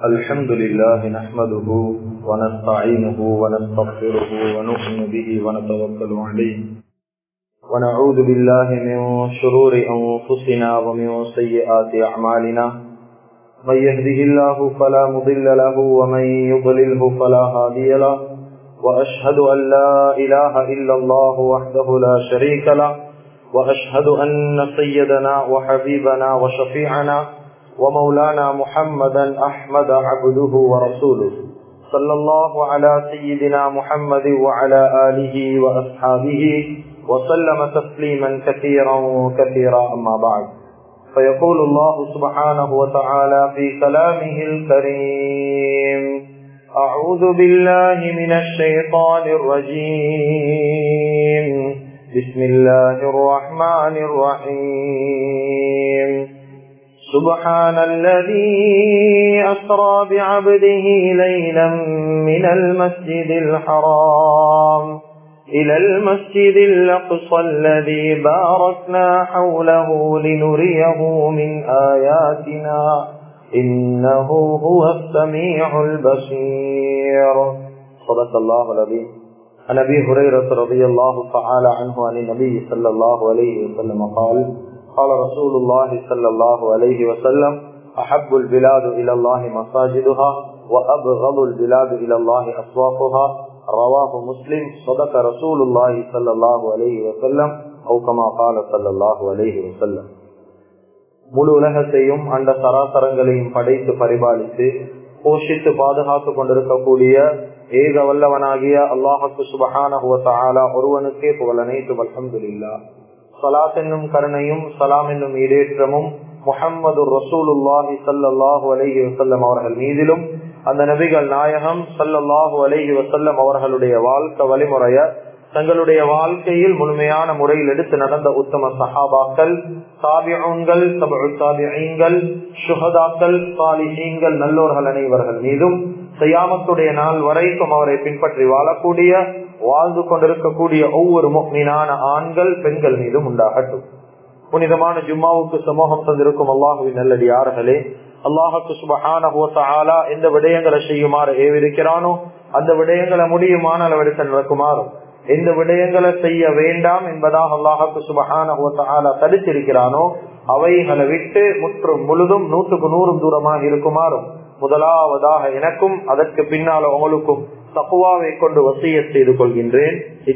الحمد لله نحمده ونستعينه ونستغفره ونؤمن به ونتوكل عليه ونعوذ بالله من شرور أنفسنا ومن سيئات أعمالنا من يهده الله فلا مضل له ومن يضلله فلا هادي له وأشهد أن لا إله إلا الله وحده لا شريك له وأشهد أن سيدنا وحبيبنا وشفيعنا ومولانا محمدا أحمد عبده ورسوله صلى الله على سيدنا محمد وعلى آله وأصحابه وسلم تسليما كثيرا كثيرا أما بعد فيقول الله سبحانه وتعالى في كلامه الكريم أعوذ بالله من الشيطان الرجيم بسم الله الرحمن الرحيم سبحان الذي أسرى بعبده ليلا من المسجد الحرام إلى المسجد الأقصى الذي باركنا حوله لنريه من آياتنا إنه هو السميع البصير صدق الله العظيم عن ابي هريره رضي الله تعالى عنه عن النبي صلى الله عليه وسلم قال قال رسول الله صلى الله عليه وسلم احب البلاد الى الله مساجدها وابغض البلاد الى الله اسواقها رواه مسلم صدق رسول الله صلى الله عليه وسلم او كما قال صلى الله عليه وسلم முழு உலகத்தையும் அந்த சராசரங்களையும் படைத்து பரிபாலித்து போஷித்து பாதுகாத்துக் கொண்டிருக்கக்கூடிய ஏக வல்லவனாகிய அல்லாஹுக்கு சுபஹான ஒருவனுக்கே புகழ் அனைத்து அல்ஹம்துல்லா சலாத் என்னும் கருணையும் சலாம் என்னும் ஈடேற்றமும் முஹம்மது ரசூலுல்லாஹி சல்லாஹூ அலஹி வசல்லம் அவர்கள் மீதிலும் அந்த நபிகள் நாயகம் சல்லல்லாஹு அலஹி வசல்லம் அவர்களுடைய வாழ்க்கை வழிமுறைய தங்களுடைய வாழ்க்கையில் முழுமையான முறையில் எடுத்து நடந்த உத்தம சஹாபாக்கள் சாபியங்கள் சாபியங்கள் சுகதாக்கள் சாலிஹீங்கள் நல்லோர்கள் அனைவர்கள் மீதும் செய்யாமத்துடைய நாள் வரைக்கும் அவரை பின்பற்றி வாழக்கூடிய வாழ்ந்து கொண்டிருக்கக்கூடிய ஒவ்வொரு மீனான ஆண்கள் பெண்கள் மீதும் உண்டாகட்டும் புனிதமான ஜும்மாவுக்கு சமூகம் தந்திருக்கும் அல்லாஹுவின் நல்லடியார்களே அல்லாஹுக்கு சுபஹான எந்த விடயங்களை செய்யுமாறு ஏவிருக்கிறானோ அந்த விடயங்களை முடியுமான அளவெடுக்க நடக்குமாறும் எந்த விடயங்களை செய்ய வேண்டாம் என்பதாக அல்லாஹுக்கு சுபஹான தடுத்திருக்கிறானோ அவைகளை விட்டு முற்றும் முழுதும் நூற்றுக்கு நூறும் தூரமாக இருக்குமாறும் முதலாவதாக எனக்கும் அதற்கு பின்னால் உங்களுக்கும் தப்புவாவை கொண்டு வசிய செய்து கொள்கின்றேன்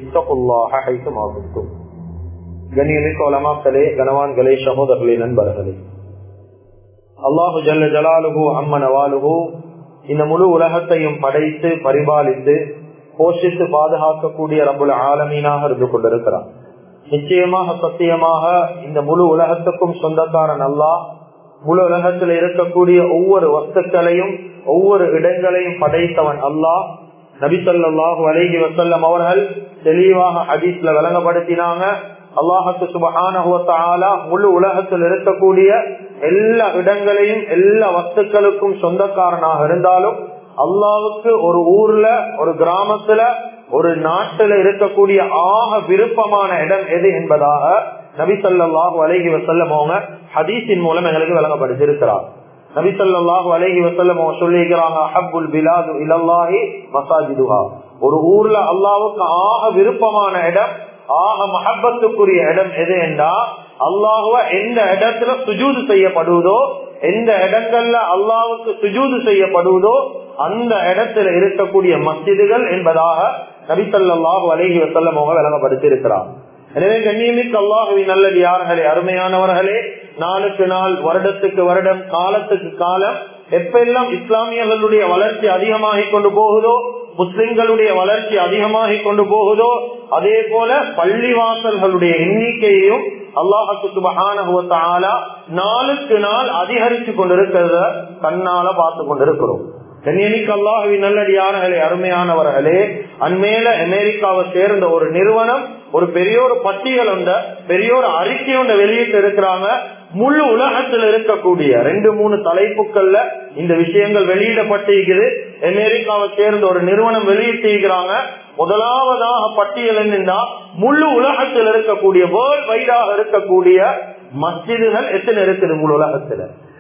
இத்தகுல்லாகும் கண்ணியமிக்க உலமாக்களே கனவான்களே சகோதரர்களே நண்பர்களே அல்லாஹு ஜல்ல ஜலாலுகு அம்மன் அவாலுகு இந்த முழு உலகத்தையும் படைத்து பரிபாலித்து போஷித்து பாதுகாக்கக்கூடிய ரபுல் ஆலமீனாக இருந்து கொண்டிருக்கிறான் நிச்சயமாக சத்தியமாக இந்த முழு உலகத்துக்கும் சொந்தக்காரன் அல்லா முழு உலகத்தில் இருக்கக்கூடிய ஒவ்வொரு வஸ்துக்களையும் ஒவ்வொரு இடங்களையும் படைத்தவன் அல்லாஹ் நபிசல்லாஹு அலஹி வசல்லம் அவர்கள் தெளிவாக ஹதீஸ்ல விளங்கப்படுத்தினாங்க அல்லாஹத்து சுபஹான முழு உலகத்தில் இருக்கக்கூடிய எல்லா இடங்களையும் எல்லா வஸ்துக்களுக்கும் சொந்தக்காரனாக இருந்தாலும் அல்லாவுக்கு ஒரு ஊர்ல ஒரு கிராமத்துல ஒரு நாட்டுல இருக்கக்கூடிய ஆக விருப்பமான இடம் எது என்பதாக நபிசல்லாஹு அலஹி வசல்லம் அவங்க ஹதீஸின் மூலம் எங்களுக்கு விளங்கப்படுத்திருக்கிறார் நபிசல்லாஹு அலஹி வசல்லம் அவங்க சொல்லிக்கிறாங்க அஹபுல் பிலாது இலல்லாஹி மசாஜிதுஹா ஒரு ஊர்ல அல்லாவுக்கு ஆக விருப்பமான இடம் ஆக மஹபத்துக்குரிய இடம் எது என்றா அல்லாஹுவ எந்த இடத்துல சுஜூது செய்யப்படுவதோ எந்த இடங்கள்ல அல்லாவுக்கு சுஜூது செய்யப்படுவதோ அந்த இடத்துல இருக்கக்கூடிய மஸ்ஜிதுகள் என்பதாக நபிசல்லாஹு அலஹி வசல்லம் அவங்க விளங்கப்படுத்தியிருக்கிறார் எனவே கண்ணியமிக்க அல்லாஹுவின் நல்லது யார்களே அருமையானவர்களே நாளுக்கு நாள் வருடத்துக்கு வருடம் காலத்துக்கு காலம் எப்பெல்லாம் இஸ்லாமியர்களுடைய வளர்ச்சி அதிகமாகிக் கொண்டு போகுதோ முஸ்லிம்களுடைய வளர்ச்சி அதிகமாகிக் கொண்டு போகுதோ அதே போல பள்ளிவாசல்களுடைய எண்ணிக்கையையும் அல்லாஹுக்கு சுபகான நாளுக்கு நாள் அதிகரித்து கொண்டிருக்கிறத கண்ணால பார்த்து கொண்டிருக்கிறோம் கண்ணியமிக்கு அல்லாஹுவின் நல்லடியார்களே அருமையானவர்களே அண்மையில அமெரிக்காவை சேர்ந்த ஒரு நிறுவனம் ஒரு பெரிய ஒரு பட்டியல் உண்ட பெரிய ஒரு அறிக்கை ஒன்றை வெளியிட்டு இருக்கிறாங்க முழு உலகத்தில் இருக்கக்கூடிய ரெண்டு மூணு தலைப்புகள்ல இந்த விஷயங்கள் வெளியிடப்பட்டிருக்குது அமெரிக்காவை சேர்ந்த ஒரு நிறுவனம் வெளியிட்டிருக்கிறாங்க முதலாவதாக பட்டியல் என்னன்னா முழு உலகத்தில் இருக்கக்கூடிய வேர்ல்ட் வைடாக இருக்கக்கூடிய மஸ்ஜிதுகள் எத்தனை இருக்குது முழு உலகத்துல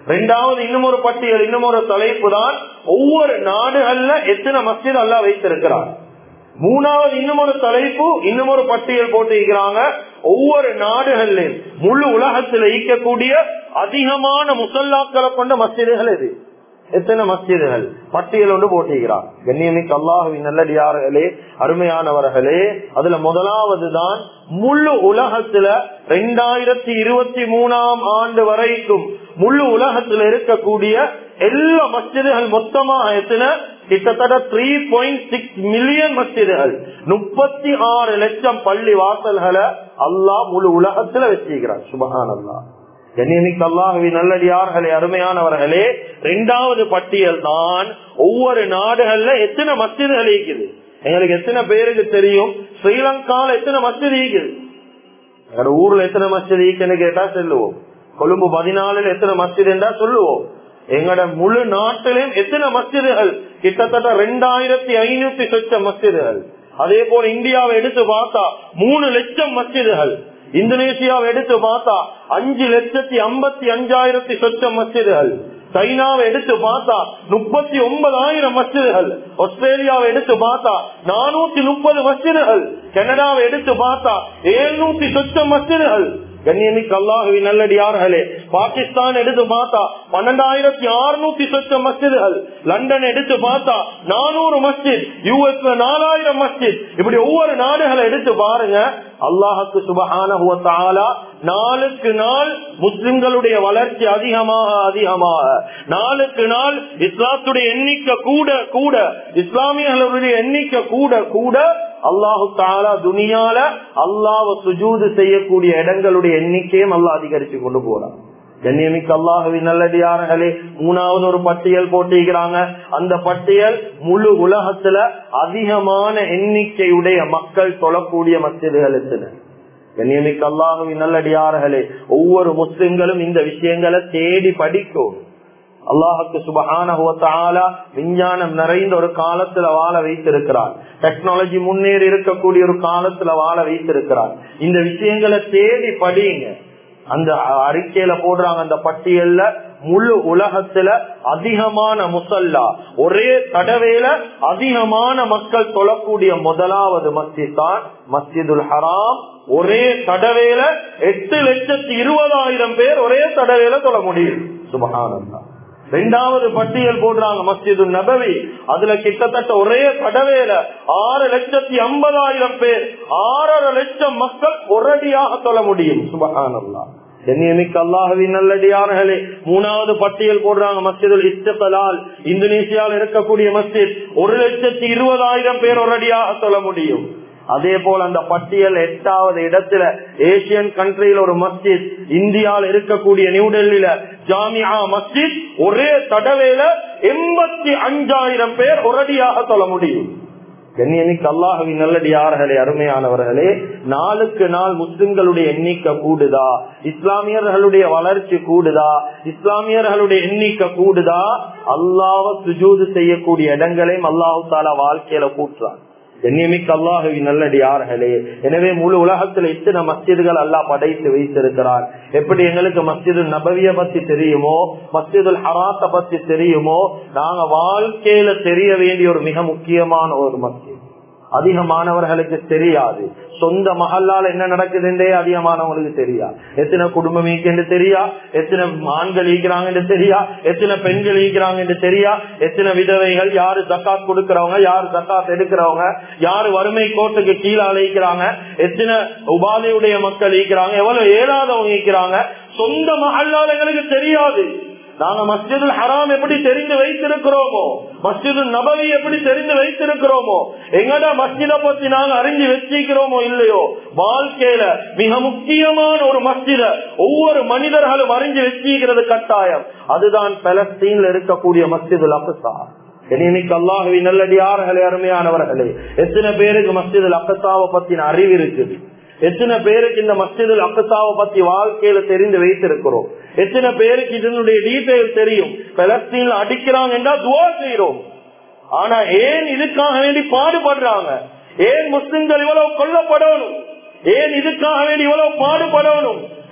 ரெண்டாவது இன்னும் ஒரு பட்டியல் இன்னும் ஒரு தலைப்பு தான் ஒவ்வொரு நாடுகள்ல எத்தனை மஸ்ஜித் அல்லா வைத்திருக்கிறார் மூணாவது இன்னும் ஒரு தலைப்பு இன்னும் ஒரு பட்டியல் போட்டிருக்கிறாங்க ஒவ்வொரு நாடுகள்லையும் முழு உலகத்தில் ஈக்கக்கூடிய அதிகமான முசல்லாக்களை கொண்ட மஸ்ஜிதுகள் எது எத்தனை மஸ்ஜிதுகள் பட்டியல் ஒன்று போட்டிருக்கிறார் கண்ணியமிக்கு அல்லாஹுவின் நல்லடியார்களே அருமையானவர்களே அதுல முதலாவது தான் முழு உலகத்துல ரெண்டாயிரத்தி இருபத்தி மூணாம் ஆண்டு வரைக்கும் முழு உலகத்துல இருக்கக்கூடிய எல்லா மஸ்ஜிதுகள் மொத்தமாக எத்தனை கிட்டத்தட்ட த்ரீ பாயிண்ட் சிக்ஸ் மில்லியன் மஸ்ஜிதுகள் முப்பத்தி ஆறு லட்சம் பள்ளி வாசல்களை அல்லாஹ் முழு உலகத்துல வச்சிருக்கிறார் சுபகான் அல்லா கண்ணியமிக்கு அல்லாஹுவி நல்லடியார்களே அருமையானவர்களே இரண்டாவது பட்டியல் தான் ஒவ்வொரு நாடுகள்ல எத்தனை மஸ்ஜிதுகள் இருக்குது எங்களுக்கு எத்தனை பேருக்கு தெரியும் ஸ்ரீலங்கால எத்தனை மஸ்ஜித் இருக்குது எங்களோட ஊர்ல எத்தனை மஸ்ஜித் ஈக்குன்னு கேட்டா சொல்லுவோம் கொழும்பு பதினாலுல எத்தனை மஸ்ஜித் என்றா சொல்லுவோம் எங்கட முழு நாட்டிலும் எத்தனை மஸ்ஜிதுகள் கிட்டத்தட்ட ரெண்டாயிரத்தி ஐநூத்தி சொச்ச மஸ்ஜிதுகள் அதே போல இந்தியாவை எடுத்து பார்த்தா மூணு லட்சம் மஸ்ஜிதுகள் இந்தோனேசியாவை எடுத்து பார்த்தா அஞ்சு லட்சத்தி ஐம்பத்தி அஞ்சாயிரத்தி சொச்சம் மஸ்ஜிதுகள் சைனாவை எடுத்து பார்த்தா முப்பத்தி ஒன்பதாயிரம் மஸ்ஜிதுகள் ஆஸ்திரேலியாவை எடுத்து பார்த்தா நானூத்தி முப்பது மஸ்ஜிதுகள் கனடாவை எடுத்து பார்த்தா எழுநூத்தி சொச்சம் மஸ்ஜிதுகள் கண்ணியமிக்கு அல்லாஹுவி நல்லடியார்களே பாகிஸ்தான் எடுத்து பார்த்தா பன்னெண்டாயிரத்தி அறுநூத்தி சொச்ச மஸ்ஜிதுகள் லண்டன் எடுத்து பார்த்தா நானூறு மஸ்ஜித் யூஎஸ்ல நாலாயிரம் மஸ்ஜித் இப்படி ஒவ்வொரு நாடுகளை எடுத்து பாருங்க அல்லாஹுக்கு சுபகான நாளுக்கு நாள் முஸ்லிம்களுடைய வளர்ச்சி அதிகமாக அதிகமாக நாளுக்கு நாள் இஸ்லாத்துடைய எண்ணிக்கை கூட கூட இஸ்லாமியர்களுடைய எண்ணிக்கை கூட கூட அல்லாஹு தாலா துனியால அல்லாஹ் சுஜூது செய்யக்கூடிய இடங்களுடைய எண்ணிக்கையும் அல்லாஹ் அதிகரிச்சு கொண்டு போறான் கண்ணியமிக்கு அல்லாஹுவின் நல்லடியார்களே மூணாவது ஒரு பட்டியல் போட்டிருக்கிறாங்க அந்த பட்டியல் முழு உலகத்துல அதிகமான எண்ணிக்கையுடைய மக்கள் தொழக்கூடிய மசிதுகள் எத்தனை கண்ணியமிக்கு அல்லாஹுவின் நல்லடியார்களே ஒவ்வொரு முஸ்லிம்களும் இந்த விஷயங்களை தேடி படிக்கும் அல்லாஹுக்கு சுபகான விஞ்ஞானம் நிறைந்த ஒரு காலத்துல வாழ வைத்திருக்கிறார் டெக்னாலஜி முன்னேறி இருக்கக்கூடிய ஒரு காலத்துல வாழ வைத்திருக்கிறார் இந்த விஷயங்களை தேடி படியுங்க அந்த அறிக்கையில போடுறாங்க அந்த பட்டியல்ல முழு உலகத்துல அதிகமான முசல்லா ஒரே தடவையில அதிகமான மக்கள் தொழக்கூடிய முதலாவது மஸ்ஜித் தான் மஸ்ஜிதுல் ஹராம் ஒரே தடவையில எட்டு லட்சத்தி இருபதாயிரம் பேர் ஒரே தடவையில தொழ முடியும் சுபகானந்தா ரெண்டாவது பட்டியல் போடுறாங்க மஸ்ஜிது நபவி அதுல கிட்டத்தட்ட ஒரே தடவையில ஆறு லட்சத்தி ஐம்பதாயிரம் பேர் ஆறரை லட்சம் மக்கள் ஒரடியாக தொழ முடியும் சுபகானல்லா என்னியமிக்கு அல்லாஹவின் நல்லடியார்களே மூணாவது பட்டியல் போடுறாங்க மஸ்ஜிதுல் இஸ்தலால் இந்தோனேசியாவில் இருக்கக்கூடிய மஸ்ஜித் ஒரு லட்சத்தி இருபதாயிரம் பேர் ஒரடியாக சொல்ல முடியும் அதே போல அந்த பட்டியல் எட்டாவது இடத்துல ஏசியன் கண்ட்ரியில் ஒரு மஸ்ஜித் இந்தியாவில் இருக்கக்கூடிய நியூ டெல்லியில ஜாமியா மஸ்ஜித் ஒரே தடவையில எண்பத்தி அஞ்சாயிரம் பேர் ஒரடியாக சொல்ல முடியும் கண்ணியமிக்கு அல்லாஹுவின் நல்லடியார்களே அருமையானவர்களே நாளுக்கு நாள் முஸ்லிம்களுடைய எண்ணிக்கை கூடுதா இஸ்லாமியர்களுடைய வளர்ச்சி கூடுதா இஸ்லாமியர்களுடைய எண்ணிக்கை கூடுதா அல்லாவ சுஜூது செய்யக்கூடிய இடங்களையும் அல்லாஹு தாலா வாழ்க்கையில கூட்டுறான் கண்ணியமிக்கு அல்லாஹுவின் நல்லடியார்களே எனவே முழு உலகத்துல இத்தனை மஸ்ஜிதுகள் அல்லாஹ் படைத்து வைத்திருக்கிறார் எப்படி எங்களுக்கு மஸ்ஜிது நபவிய பத்தி தெரியுமோ மஸ்ஜிதுல் ஹராத்த பத்தி தெரியுமோ நாங்க வாழ்க்கையில தெரிய வேண்டிய ஒரு மிக முக்கியமான ஒரு மஸ்ஜித் அதிகமானவர்களுக்கு தெரியாது சொந்த மகளால் என்ன நடக்குதுன்றே அதிகமானவங்களுக்கு தெரியா எத்தனை குடும்பம் ஈக்கென்று தெரியா எத்தனை ஆண்கள் ஈக்கிறாங்க தெரியா எத்தனை பெண்கள் ஈக்கிறாங்க தெரியா எத்தனை விதவைகள் யாரு ஜக்காத் கொடுக்கறவங்க யாரு ஜக்காத் எடுக்கிறவங்க யாரு வறுமை கோட்டுக்கு கீழே அழைக்கிறாங்க எத்தனை உபாதையுடைய மக்கள் ஈக்கிறாங்க எவ்வளவு ஏழாதவங்க ஈக்கிறாங்க சொந்த மகளால் எங்களுக்கு தெரியாது நாங்க மஸ்ஜிதுல் ஹராம் எப்படி தெரிந்து வைத்திருக்கிறோமோ மஸ்ஜிது நபவி எப்படி தெரிந்து வைத்திருக்கிறோமோ எங்கட மஸ்ஜித பத்தி நாங்க அறிஞ்சு வச்சிருக்கிறோமோ இல்லையோ வாழ்க்கையில மிக முக்கியமான ஒரு மஸ்ஜித ஒவ்வொரு மனிதர்களும் அறிஞ்சு வச்சிருக்கிறது கட்டாயம் அதுதான் பலஸ்தீன்ல இருக்கக்கூடிய மஸ்ஜிதுல் அப்சா இன்னைக்கு அல்லாஹுவி நல்லடியார்களே அருமையானவர்களே எத்தனை பேருக்கு மஸ்ஜிதுல் அப்சாவை பத்தின அறிவு இருக்குது எத்தனை பேருக்கு இந்த மஸ்ஜிதுல் அக்கசாவை பத்தி வாழ்க்கையில தெரிந்து வைத்திருக்கிறோம் எத்தனை பேருக்கு இதனுடைய டீட்டெயில் தெரியும் பலஸ்தீன்ல அடிக்கிறாங்க என்றால் துவா செய்யறோம் ஆனா ஏன் இதுக்காக வேண்டி பாடுபடுறாங்க ஏன் முஸ்லிம்கள் இவ்வளவு கொல்லப்படணும் ஏன் இதுக்காக வேண்டி இவ்வளவு பாடுபடணும்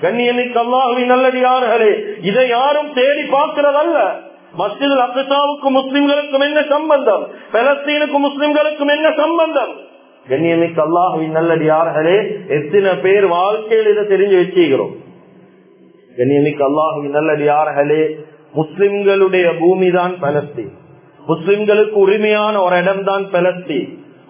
கண்ணியமிக்கு அல்லாஹுவின் நல்லடியார்களே இதை யாரும் தேடி பார்க்கிறதல்ல மஸ்ஜிது அக்சாவுக்கும் முஸ்லிம்களுக்கும் என்ன சம்பந்தம் பலஸ்தீனுக்கும் முஸ்லிம்களுக்கும் என்ன சம்பந்தம் கண்ணியமிக்கு அல்லாஹுவின் நல்லடியார்களே எத்தனை பேர் வாழ்க்கையில் இதை தெரிஞ்சு வச்சுக்கிறோம் கண்ணியமிக்கு அல்லாஹுவின் நல்லடியார்களே முஸ்லிம்களுடைய பூமி தான் பலஸ்தீன் முஸ்லிம்களுக்கு உரிமையான ஒரு இடம் தான் பலஸ்தீன்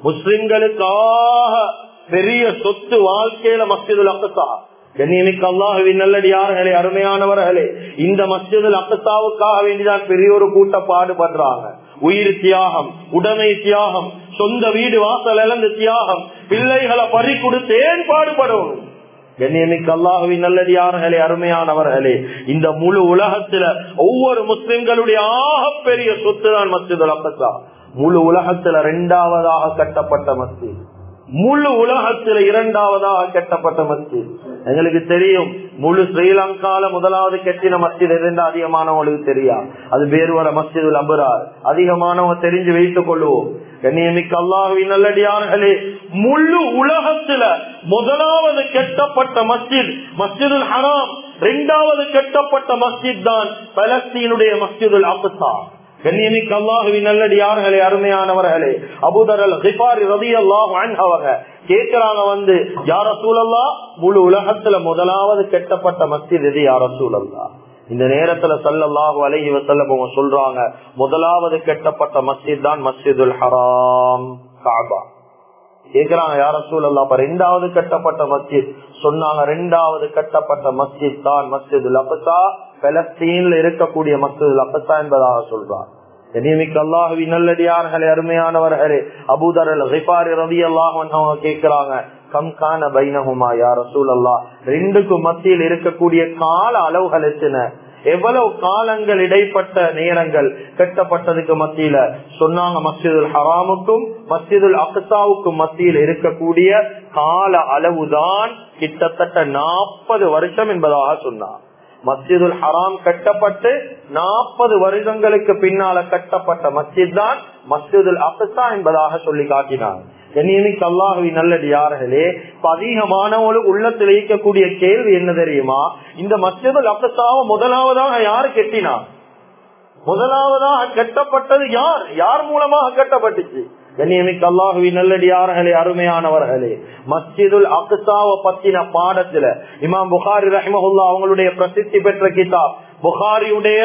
முஸ்லிம்களுக்காக பெரிய சொத்து வாழ்க்கையில மஸ்ஜிதுல் அக்கசா கண்ணியமிக்கு அல்லாஹுவின் நல்லடியார்களே அருமையானவர்களே இந்த மஸ்ஜிதுல் அக்கசாவுக்காக வேண்டிதான் பெரிய ஒரு கூட்ட பாடுபடுறாங்க உயிர் தியாகம் உடைமை தியாகம் சொந்த வீடு வாசல் இழந்த தியாகம் பிள்ளைகளை பறி கொடுத்தேன் பாடுபடணும் கண்ணியமிக்கு அல்லாஹுவின் நல்லடியார்களே அருமையானவர்களே இந்த முழு உலகத்துல ஒவ்வொரு முஸ்லிம்களுடைய ஆக பெரிய சொத்து தான் மஸ்ஜிதுல் அக்கசா முழு உலகத்துல இரண்டாவதாக கட்டப்பட்ட மஸ்ஜித் முழு உலகத்துல இரண்டாவதாக கட்டப்பட்ட மஸ்ஜித் எங்களுக்கு தெரியும் முழு ஸ்ரீலங்கால முதலாவது கட்டின மஸ்ஜித் எதுன்னு அதிகமானவங்களுக்கு தெரியா அது பேருவர மஸ்ஜிதுல் அபுரார் அதிகமானவங்க தெரிஞ்சு வைத்துக் கொள்வோம் கண்ணியமிக்க அல்லாஹுவின் நல்லடியார்களே முழு உலகத்துல முதலாவது கட்டப்பட்ட மஸ்ஜித் மஸ்ஜிதுல் ஹராம் இரண்டாவது கட்டப்பட்ட மஸ்ஜித் தான் பலஸ்தீனுடைய மஸ்ஜிதுல் அப்சா கண்ணியமிக்க அல்லாஹுவின் நல்லடியார்களே அருமையானவர்களே அபுதரல் ஹிபாரி ரதி அல்லாஹ் அவங்க கேட்கிறாங்க வந்து யார சூழல்லா முழு உலகத்துல முதலாவது கெட்டப்பட்ட மஸ்ஜித் எது யார சூழல்லா இந்த நேரத்துல சல்லல்லாஹு அலைஹி வசல்லம் அவங்க சொல்றாங்க முதலாவது கெட்டப்பட்ட மஸ்ஜித் தான் மஸ்ஜிதுல் ஹராம் காபா கேக்குறாங்க யார சூழல்லா அப்ப ரெண்டாவது கட்டப்பட்ட மஸ்ஜித் சொன்னாங்க ரெண்டாவது கட்டப்பட்ட மஸ்ஜித் தான் மஸ்ஜிதுல் அப்சா பலஸ்தீன்ல இருக்கக்கூடிய மஸ்ஜிதுல் அப்சா என்பதாக சொல்றார் நியமிக்க அல்லாஹுவி நல்லடியார்களே அருமையானவர்களே அபூதர் அல் ஹிபாரி ரவி அல்லாஹ் அவங்க கேட்கிறாங்க கம் கான பைனகுமா யார் ரசூல் அல்லா ரெண்டுக்கும் மத்தியில் இருக்கக்கூடிய கால அளவுகள் எத்தனை எவ்வளவு காலங்கள் இடைப்பட்ட நேரங்கள் கட்டப்பட்டதுக்கு மத்தியில சொன்னாங்க மஸ்ஜிதுல் ஹராமுக்கும் மஸ்ஜிதுல் அக்சாவுக்கும் மத்தியில் இருக்கக்கூடிய கால அளவுதான் கிட்டத்தட்ட நாற்பது வருஷம் என்பதாக சொன்னார் மஸ்ஜிதுல் ஹராம் கட்டப்பட்டு நாற்பது வருடங்களுக்கு பின்னால கட்டப்பட்ட மஸ்ஜித் தான் மஸ்ஜிதுல் அக்சா என்பதாக சொல்லி காட்டினார் என்னைக்கு அல்லாஹவி நல்லது யார்களே இப்ப அதிகமானவங்களுக்கு உள்ளத்தில் இருக்கக்கூடிய கேள்வி என்ன தெரியுமா இந்த மஸ்ஜிதுல் அக்சாவை முதலாவதாக யாரு கெட்டினா முதலாவதாக கட்டப்பட்டது யார் யார் மூலமாக கட்டப்பட்டுச்சு கண்ணியமிக்கு அல்லாஹுவி நல்லடியார்களே அருமையானவர்களே மஸ்ஜிதுல் அக்சாவை பத்தின பாடத்துல இமாம் புகாரி ரஹ்மஹுல்லா அவங்களுடைய பிரசித்தி பெற்ற கிதாப் புகாரியுடைய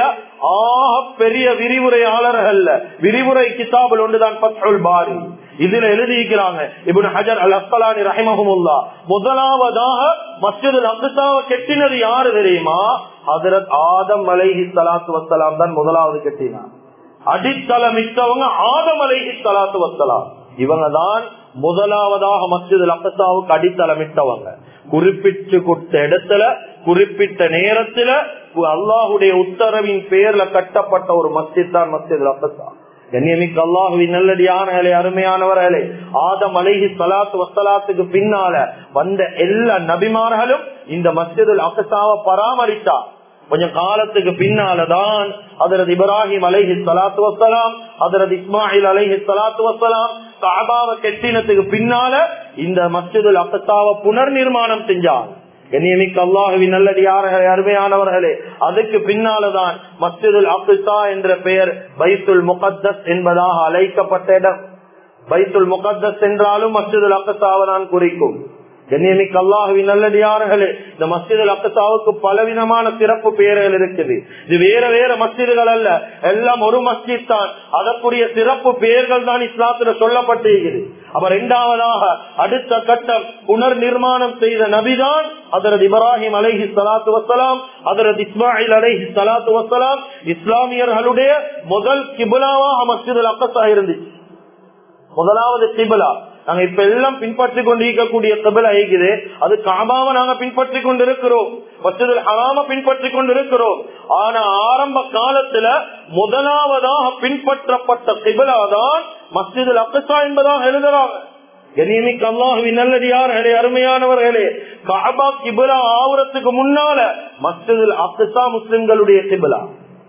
ஆக பெரிய விரிவுரையாளர்கள் விரிவுரை கிதாபில் ஒன்றுதான் பத்ருல் பாரி இதுல எழுதியிருக்கிறாங்க இப்னு ஹஜர் அல் அஸ்கலானி ரஹிமஹமுல்லா முதலாவதாக மஸ்ஜிதுல் அக்சாவை கெட்டினது யாரு தெரியுமா ஹதரத் ஆதம் அலைஹி சலாத்து வசலாம் தான் முதலாவது கெட்டினார் அடித்தளமிட்டவங்க ஆதம் அலைஹி சலாத்து வசலாம் இவங்க தான் முதலாவதாக மஸ்ஜிதுல் அக்சாவுக்கு அடித்தளமிட்டவங்க குறிப்பிட்டு கொடுத்த இடத்துல குறிப்பிட்ட நேரத்துல அல்லாஹுடைய உத்தரவின் பேர்ல கட்டப்பட்ட ஒரு மஸ்ஜித் தான் மஸ்ஜிதுல் அக்சா கண்ணியமிக்கு அல்லாஹுவின் நல்லடியானகளே அருமையானவர்களே ஆதம் அலைஹி சலாத்து வசலாத்துக்கு பின்னால வந்த எல்லா நபிமார்களும் இந்த மஸ்ஜிதுல் அக்சாவை பராமரித்தா கொஞ்சம் காலத்துக்கு பின்னாலதான் அதரது இப்ராஹிம் அலைஹி சலாத்து வசலாம் அதரது இஸ்மாயில் அலைஹி சலாத்து வசலாம் காபாவை கெட்டினத்துக்கு பின்னால இந்த மஸ்ஜிதுல் அக்சாவை புனர் நிர்மாணம் செஞ்சாங்க கண்ணியமிக்க அல்லாஹுவின் நல்லடியார்களே அருமையானவர்களே அதுக்கு பின்னால்தான் மஸ்ஜிதுல் அப்சா என்ற பெயர் பைத்துல் முகத்தஸ் என்பதாக அழைக்கப்பட்ட இடம் பைத்துல் முகத்தஸ் என்றாலும் மஸ்ஜிதுல் அப்சாவை நான் குறிக்கும் கண்ணியமிக்க அல்லாஹுவின் நல்லடியார்களே இந்த மஸ்ஜிதுல் அப்சாவுக்கு பலவிதமான சிறப்பு பெயர்கள் இருக்குது இது வேற வேற மஸ்ஜிதுகள் அல்ல எல்லாம் ஒரு மஸ்ஜித் தான் அதற்குரிய சிறப்பு பெயர்கள் தான் இஸ்லாத்துல சொல்லப்பட்டிருக்கிறது அப்ப இரண்டாவதாக அடுத்த கட்டம் புனர் நிர்மாணம் செய்த நபிதான் அதரது இப்ராஹிம் அலைஹி சலாத்து வசலாம் அதரது இஸ்மாயில் அலைஹி சலாத்து வசலாம் இஸ்லாமியர்களுடைய முதல் கிபுலாவாக மஸ்ஜிதுல் அக்கசா இருந்துச்சு முதலாவது கிபுலா நாங்க இப்ப எல்லாம் பின்பற்றி கொண்டிருக்கக்கூடிய கபிலா இருக்குது அது காபாவை நாங்க பின்பற்றி கொண்டிருக்கிறோம் மற்றதில் ஹராம பின்பற்றி கொண்டிருக்கிறோம் ஆனா ஆரம்ப காலத்துல முதலாவதாக பின்பற்றப்பட்ட கிபிலா தான் மஸ்ஜிதுல் அப்சா என்பதாக எழுதுறாங்க கனியமிக்கு அல்லாஹுவின் நல்லடியார்களே அருமையானவர்களே காபா கிபிலா ஆவுறதுக்கு முன்னால மஸ்ஜிதுல் அப்சா முஸ்லிம்களுடைய கிபிலா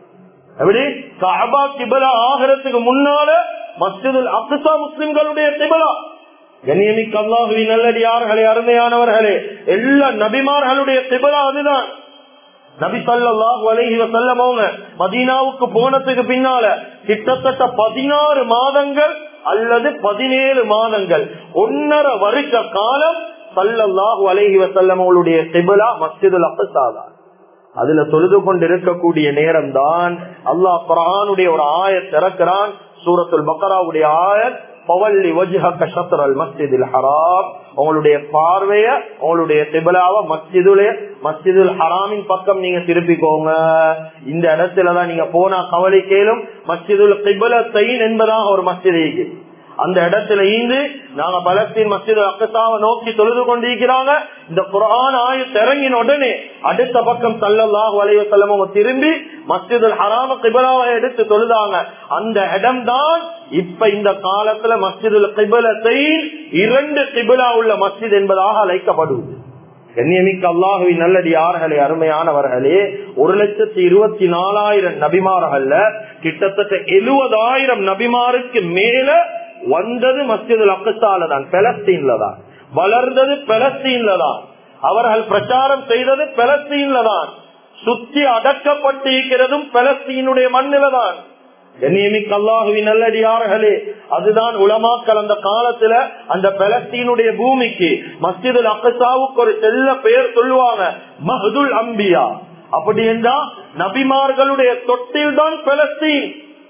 எப்படி காபா கிபிலா ஆகிறதுக்கு முன்னால மஸ்ஜிதுல் அப்சா முஸ்லிம்களுடைய கிபிலா கண்ணியமிக்க அல்லாஹுவின் நல்லடியார்களே அருமையானவர்களே எல்லா நபிமார்களுடைய திபலா அதுதான் நபி சல்லாஹு அலஹி வசல்லம் அவங்க மதீனாவுக்கு போனதுக்கு பின்னால கிட்டத்தட்ட பதினாறு மாதங்கள் அல்லது பதினேழு மாதங்கள் ஒன்னரை வருஷ காலம் சல்லல்லாஹு அலஹி வசல்லம் அவங்களுடைய திபலா மஸ்ஜிதுல் அப்சாதான் அதுல தொழுது கொண்டு இருக்கக்கூடிய நேரம் தான் அல்லாஹ் குரானுடைய ஒரு ஆய திறக்கிறான் சூரத்துல் பக்கராவுடைய ஆயத் பவல்லி வஜ்ஹக ஷத்ரல் மஸ்ஜிதில் ஹராம் உங்களுடைய பார்வைய உங்களுடைய திபலாவ மஸ்ஜிதுல மஸ்ஜிதுல் ஹராமின் பக்கம் நீங்க திருப்பிக்கோங்க இந்த இடத்துலதான் நீங்க போனா கவலை கேளும் மஸ்ஜிதுல் கிபலத்தைன் என்பதாக ஒரு மஸ்ஜித் அந்த இடத்துல இருந்து நாங்க பலஸ்தீன் மஸ்ஜித் அக்கசாவை நோக்கி தொழுது கொண்டிருக்கிறாங்க இந்த குரான் ஆயு இறங்கின உடனே அடுத்த பக்கம் சல்லல்லாஹு அலைய செல்லம திரும்பி மஸ்ஜிதுல் ஹராம கிபலாவை எடுத்து தொழுதாங்க அந்த இடம் தான் இப்ப இந்த காலத்துல மஸ்ஜிதுல் கிபலத்தை இரண்டு கிபிலா உள்ள மஸ்ஜித் என்பதாக அழைக்கப்படுவது கண்ணியமிக்க அல்லாஹுவின் நல்லடி யார்களே அருமையானவர்களே ஒரு லட்சத்தி இருபத்தி நாலாயிரம் நபிமார்கள்ல கிட்டத்தட்ட எழுபதாயிரம் நபிமாருக்கு மேல வந்தது மஸ்ஜிதுல் அக்கசால தான் பெலஸ்தீன்ல தான் வளர்ந்தது பெலஸ்தீன்ல தான் அவர்கள் பிரச்சாரம் செய்தது பெலஸ்தீன்ல தான் சுத்தி அடக்கப்பட்டிருக்கிறதும் பெலஸ்தீனுடைய மண்ணில தான் கண்ணியமிக்க அல்லாஹுவின் நல்லடியார்களே அதுதான் உலமாக்கள் அந்த காலத்துல அந்த பெலஸ்தீனுடைய பூமிக்கு மஸ்ஜிதுல் அக்கசாவுக்கு ஒரு செல்ல பெயர் சொல்லுவாங்க மஹதுல் அம்பியா அப்படி என்றா நபிமார்களுடைய தொட்டில் தான் பெலஸ்தீன்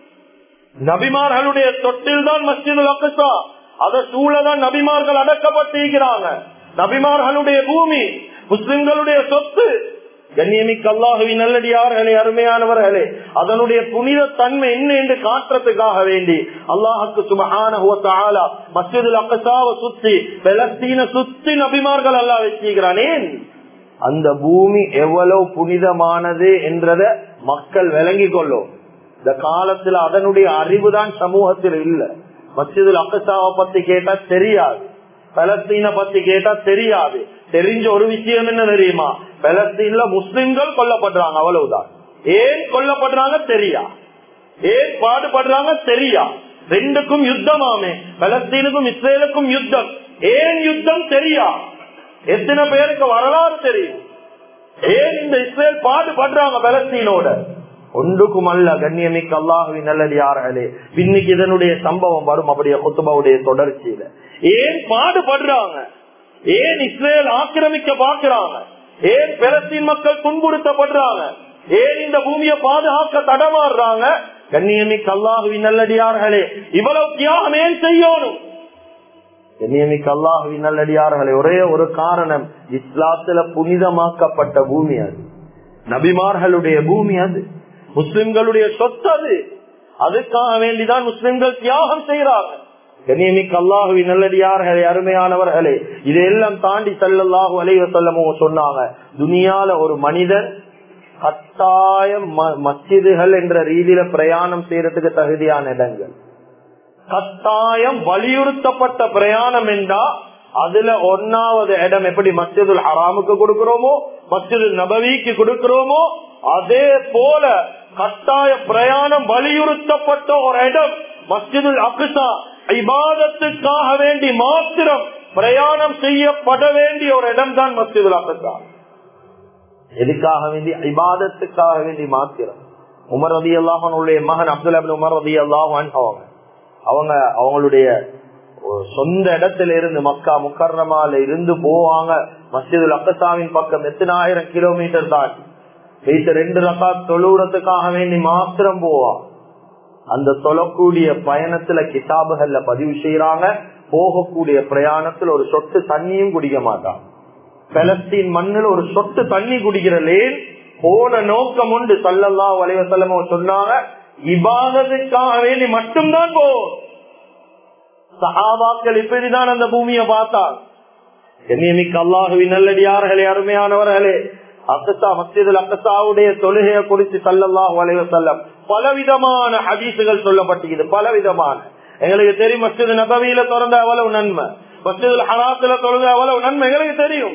நபிமார்களுடைய தொட்டில் தான் மஸ்ஜிதுல் அக்கசா அத சூழதான் நபிமார்கள் அடக்கப்பட்டிருக்கிறாங்க நபிமார்களுடைய பூமி முஸ்லிம்களுடைய சொத்து கண்ணியமிக்க அல்லாஹுவின் நல்லடியார்களே அருமையானவர்களே அதனுடைய புனித தன்மை என்ன என்று காட்டுறதுக்காக வேண்டி அல்லாஹுக்கு சுமஹான மஸ்ஜிதுல் அக்கசாவை சுத்தி பெலஸ்தீன சுத்தி நபிமார்கள் அல்லாஹ் வச்சுக்கிறானேன் அந்த பூமி எவ்வளவு புனிதமானது என்றத மக்கள் விளங்கி கொள்ளும் இந்த காலத்துல அதனுடைய அறிவுதான் சமூகத்தில் இல்ல மஸ்ஜிதுல் அக்கசாவை பத்தி கேட்டா தெரியாது பலஸ்தீன பத்தி கேட்டா தெரியாது தெரிஞ்ச ஒரு விஷயம் என்ன தெரியுமா பலஸ்தீன்ல முஸ்லிம்கள் கொல்லப்படுறாங்க அவ்வளவுதான் ஏன் கொல்லப்படுறாங்க தெரியா ஏன் பாடுபடுறாங்க தெரியா ரெண்டுக்கும் யுத்தமாமே பலஸ்தீனுக்கும் இஸ்ரேலுக்கும் யுத்தம் ஏன் யுத்தம் தெரியா எத்தனை பேருக்கு வரலாறு தெரியும் ஏன் இந்த இஸ்ரேல் பாடுபடுறாங்க பலஸ்தீனோட ஒன்றுக்கும் அல்ல கண்ணியமிக்க அல்லாஹுவின் நல்லடியார்களே இன்னைக்கு இதனுடைய சம்பவம் வரும் அப்படியே குத்துபாவுடைய தொடர்ச்சியில ஏன் பாடுபடுறாங்க ஏன் இஸ்ரேல் ஆக்கிரமிக்க பாக்குறாங்க ஏன் பெலஸ்தீன் மக்கள் துன்புறுத்தப்படுறாங்க ஏன் இந்த பூமியை பாதுகாக்க தடமாறுறாங்க கண்ணியமிக்க அல்லாஹுவின் நல்லடியார்களே இவ்வளவு தியாகம் ஏன் செய்யணும் கண்ணியமிக்க அல்லாஹுவின் நல்லடியார்களே ஒரே ஒரு காரணம் இஸ்லாத்துல புனிதமாக்கப்பட்ட பூமி அது நபிமார்களுடைய பூமி அது முஸ்லிம்களுடைய சொத்து அது அதுக்காக வேண்டிதான் முஸ்லிம்கள் தியாகம் செய்யறாங்க கண்ணியமிக்க அல்லாஹுவி நல்லடியார்களே அருமையானவர்களே இதையெல்லாம் தாண்டி செல்லல்லாஹு அலைவ செல்லமோ சொன்னாங்க துனியால ஒரு மனிதன் கட்டாயம் மஸ்ஜிதுகள் என்ற ரீதியில பிரயாணம் செய்யறதுக்கு தகுதியான இடங்கள் கட்டாயம் வலியுறுத்தப்பட்ட பிரயாணம் என்றா அதுல ஒன்னாவது இடம் எப்படி மஸ்ஜிதுல் ஹராமுக்கு கொடுக்கிறோமோ மஸ்ஜிது நபவிக்கு கொடுக்கிறோமோ அதே போல கட்டாய பிரயாணம் வலியுறுத்தப்பட்ட ஒரு இடம் மஸ்ஜிதுல் அக்சா இபாதத்துக்காக வேண்டி மாத்திரம் பிரயாணம் செய்யப்பட வேண்டிய ஒரு இடம் தான் மஸ்ஜிதுல் அக்சா எதுக்காக வேண்டி இபாதத்துக்காக வேண்டி மாத்திரம் உமர் ரதி அல்லாஹனுடைய மகன் அப்துல் அபின் உமர் ரதி அல்லாஹான் அவங்க அவங்க அவங்களுடைய சொந்த இடத்துல இருந்து மக்கா முக்கர்ணமால இருந்து போவாங்க மஸ்ஜிதுல் அக்கசாவின் பக்கம் எத்தனை ஆயிரம் கிலோமீட்டர் தான் வீட்டு ரெண்டு ரக்கா தொழுறதுக்காக வேண்டி மாத்திரம் போவான் அந்த தொழக்கூடிய பயணத்துல கிதாபுகள்ல பதிவு செய்யறாங்க போகக்கூடிய பிரயாணத்துல ஒரு சொட்டு தண்ணியும் குடிக்க மாட்டான் பலஸ்தீன் மண்ணில் ஒரு சொட்டு தண்ணி குடிக்கிறலேன் போன நோக்கம் உண்டு சல்லல்லா வலைவசல்லமோ சொன்னாங்க இபாதத்துக்காக வேண்டி மட்டும்தான் போவோம் சஹாபாக்கள் இப்படிதான் அந்த பூமியை பார்த்தார் என்னியமிக்க அல்லாஹுவின் நல்லடியார்களே அருமையானவர்களே அக்கசா மஸ்ஜிதுல் அக்கசாவுடைய தொழுகையை குறித்து சல்லல்லாஹு அலைவ செல்லம் பலவிதமான ஹதீசுகள் சொல்லப்பட்டிருக்குது பலவிதமான எங்களுக்கு தெரியும் மஸ்ஜிது நபவியில திறந்த அவ்வளவு நன்மை மஸ்ஜிதுல் ஹராத்துல தொழுத அவ்வளவு நன்மை எங்களுக்கு தெரியும்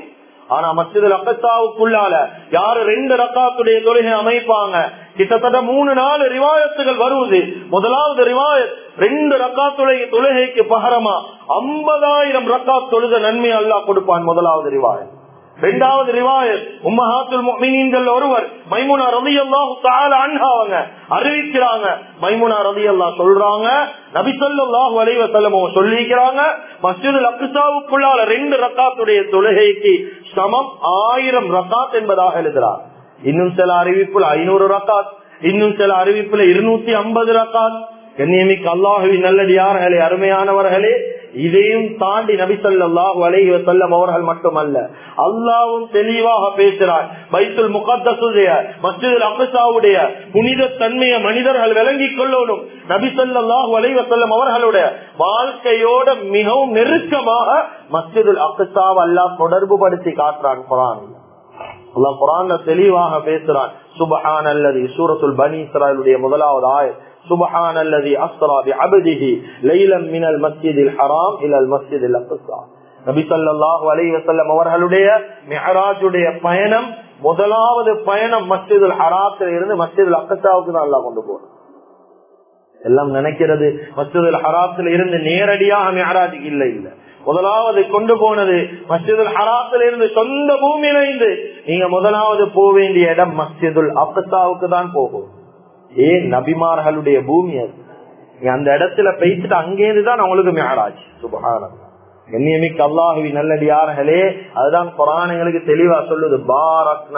ஆனா மஸ்ஜிதுல் அக்கசாவுக்குள்ளால யாரு ரெண்டு ரக்காத்துடைய தொழுகை அமைப்பாங்க கிட்டத்தட்ட மூணு நாலு ரிவாயத்துகள் வருவது முதலாவது ரிவாயத் ரெண்டு ரக்காத்துடைய தொழுகைக்கு பகரமா ஐம்பதாயிரம் ரக்காத் தொழுத நன்மை அல்லாஹ் கொடுப்பான் முதலாவது ரிவாயத் இரண்டாவது ரிவாயத் உம்மஹாத்துல் முஃமினீன்கள் ஒருவர் மைமுனா ரலியல்லாஹு தஆலா அன்ஹா அவங்க அறிவிக்கிறாங்க மைமுனா ரலியல்லாஹு சொல்றாங்க நபி ஸல்லல்லாஹு அலைஹி வஸல்லம் அவங்க சொல்லிக்கிறாங்க மஸ்ஜிதுல் அக்ஸாவுக்குள்ளால ரெண்டு ரக்காத்துடைய தொழுகைக்கு சமம் ஆயிரம் ரக்காத் என்பதாக எழுதுறார் இன்னும் சில அறிவிப்புல ஐநூறு ரக்காத் இன்னும் சில அறிவிப்புல இருநூத்தி ஐம்பது ரக்காத் கண்ணியமிக்கு அல்லாஹுவின் நல்லடியார்களே அருமையானவர்களே இதையும் தாண்டி நபி சொல்லாஹு அலைஹி வசல்லம் அவர்கள் மட்டுமல்ல அல்லாவும் தெளிவாக பேசுறார் பைத்துல் முகத்தசுடைய மஸ்ஜிதுல் அம்சாவுடைய புனித தன்மையை மனிதர்கள் விளங்கிக் கொள்ளணும் நபி சொல்லாஹு அலைஹி வசல்லம் அவர்களுடைய வாழ்க்கையோட மிகவும் நெருக்கமாக மஸ்ஜிதுல் அக்சாவை அல்லாஹ் தொடர்பு படுத்தி காட்டுறான் குரான் அல்லாஹ் குரான்ல தெளிவாக பேசுறான் சுபஹான் அல்லது சூரத்துல் பனி இஸ்ராயலுடைய முதலாவது ஆயத் سبحان الذي أسرى بعبده ليلا من المسجد الحرام إلى المسجد الأقصى நபி சொல்லாஹு அலி வசல்லம் அவர்களுடைய மெஹராஜுடைய பயணம் முதலாவது பயணம் மஸ்ஜிதுல் ஹராத்தில் இருந்து மஸ்ஜிதுல் அக்கசாவுக்கு தான் எல்லாம் கொண்டு போகணும் எல்லாம் நினைக்கிறது மஸ்ஜிதுல் ஹராத்தில் இருந்து நேரடியாக மெஹராஜுக்கு இல்லை இல்லை முதலாவது கொண்டு போனது மஸ்ஜிதுல் ஹராத்தில் இருந்து சொந்த பூமியில இருந்து நீங்க முதலாவது போக வேண்டிய இடம் மஸ்ஜிதுல் அக்கசாவுக்கு தான் போகும் ஏன் நபிமார்களுடைய பூமி அது அந்த இடத்துல பேசிட்டு அங்கேருந்து தான் அவங்களுக்கு மேராஜ் சுபகாரம் கண்ணியமிக்கு அல்லாஹுவி நல்லடியார்களே அதுதான் புராணங்களுக்கு தெளிவா சொல்லுது பாரக்னா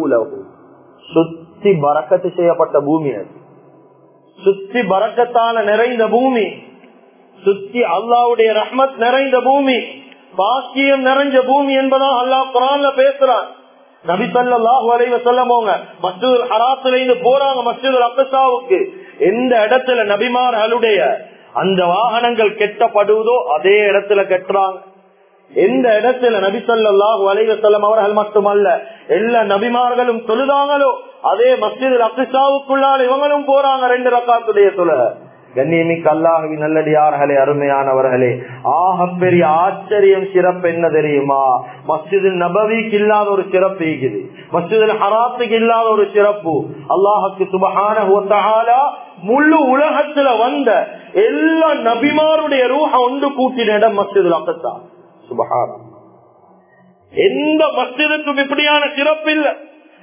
சுத்தி பறக்கத்து செய்யப்பட்ட பூமி அது சுத்தி பறக்கத்தால நிறைந்த பூமி சுத்தி அல்லாவுடைய ரஹ்மத் நிறைந்த பூமி பாக்கியம் நிறைஞ்ச பூமி என்பதா அல்லாஹ் குரான்ல பேசுறான் நபி சல்லாஹு அலைவ சொல்லமோங்க மஸ்ஜிதுல் ஹராத்துல இருந்து போறாங்க மஸ்ஜிதுல் அக்கசாவுக்கு எந்த இடத்துல நபிமார்களுடைய அந்த வாகனங்கள் கெட்டப்படுவதோ அதே இடத்துல கெட்டுறாங்க எந்த இடத்துல நபி சொல்லாஹு அலைவ செல்லம் அவர்கள் மட்டுமல்ல எல்லா நபிமார்களும் தொழுதாங்களோ அதே மஸ்ஜிதுல் அக்சாவுக்குள்ளால் இவங்களும் போறாங்க ரெண்டு ரக்காத்துடைய தொழுக கண்ணியமிக்கு அல்லாஹவி நல்லடியார்களே அருமையானவர்களே ஆக பெரிய ஆச்சரியம் சிறப்பு என்ன தெரியுமா மஸ்ஜிது நபவிக்கு இல்லாத ஒரு சிறப்பு இருக்குது மஸ்ஜிது ஹராத்துக்கு இல்லாத ஒரு சிறப்பு அல்லாஹுக்கு சுபகான முழு உலகத்துல வந்த எல்லா நபிமாருடைய ரூஹ ஒன்று கூட்டின இடம் மஸ்ஜிது அக்கத்தா சுபகான எந்த மஸ்ஜிதுக்கும் இப்படியான சிறப்பு இல்லை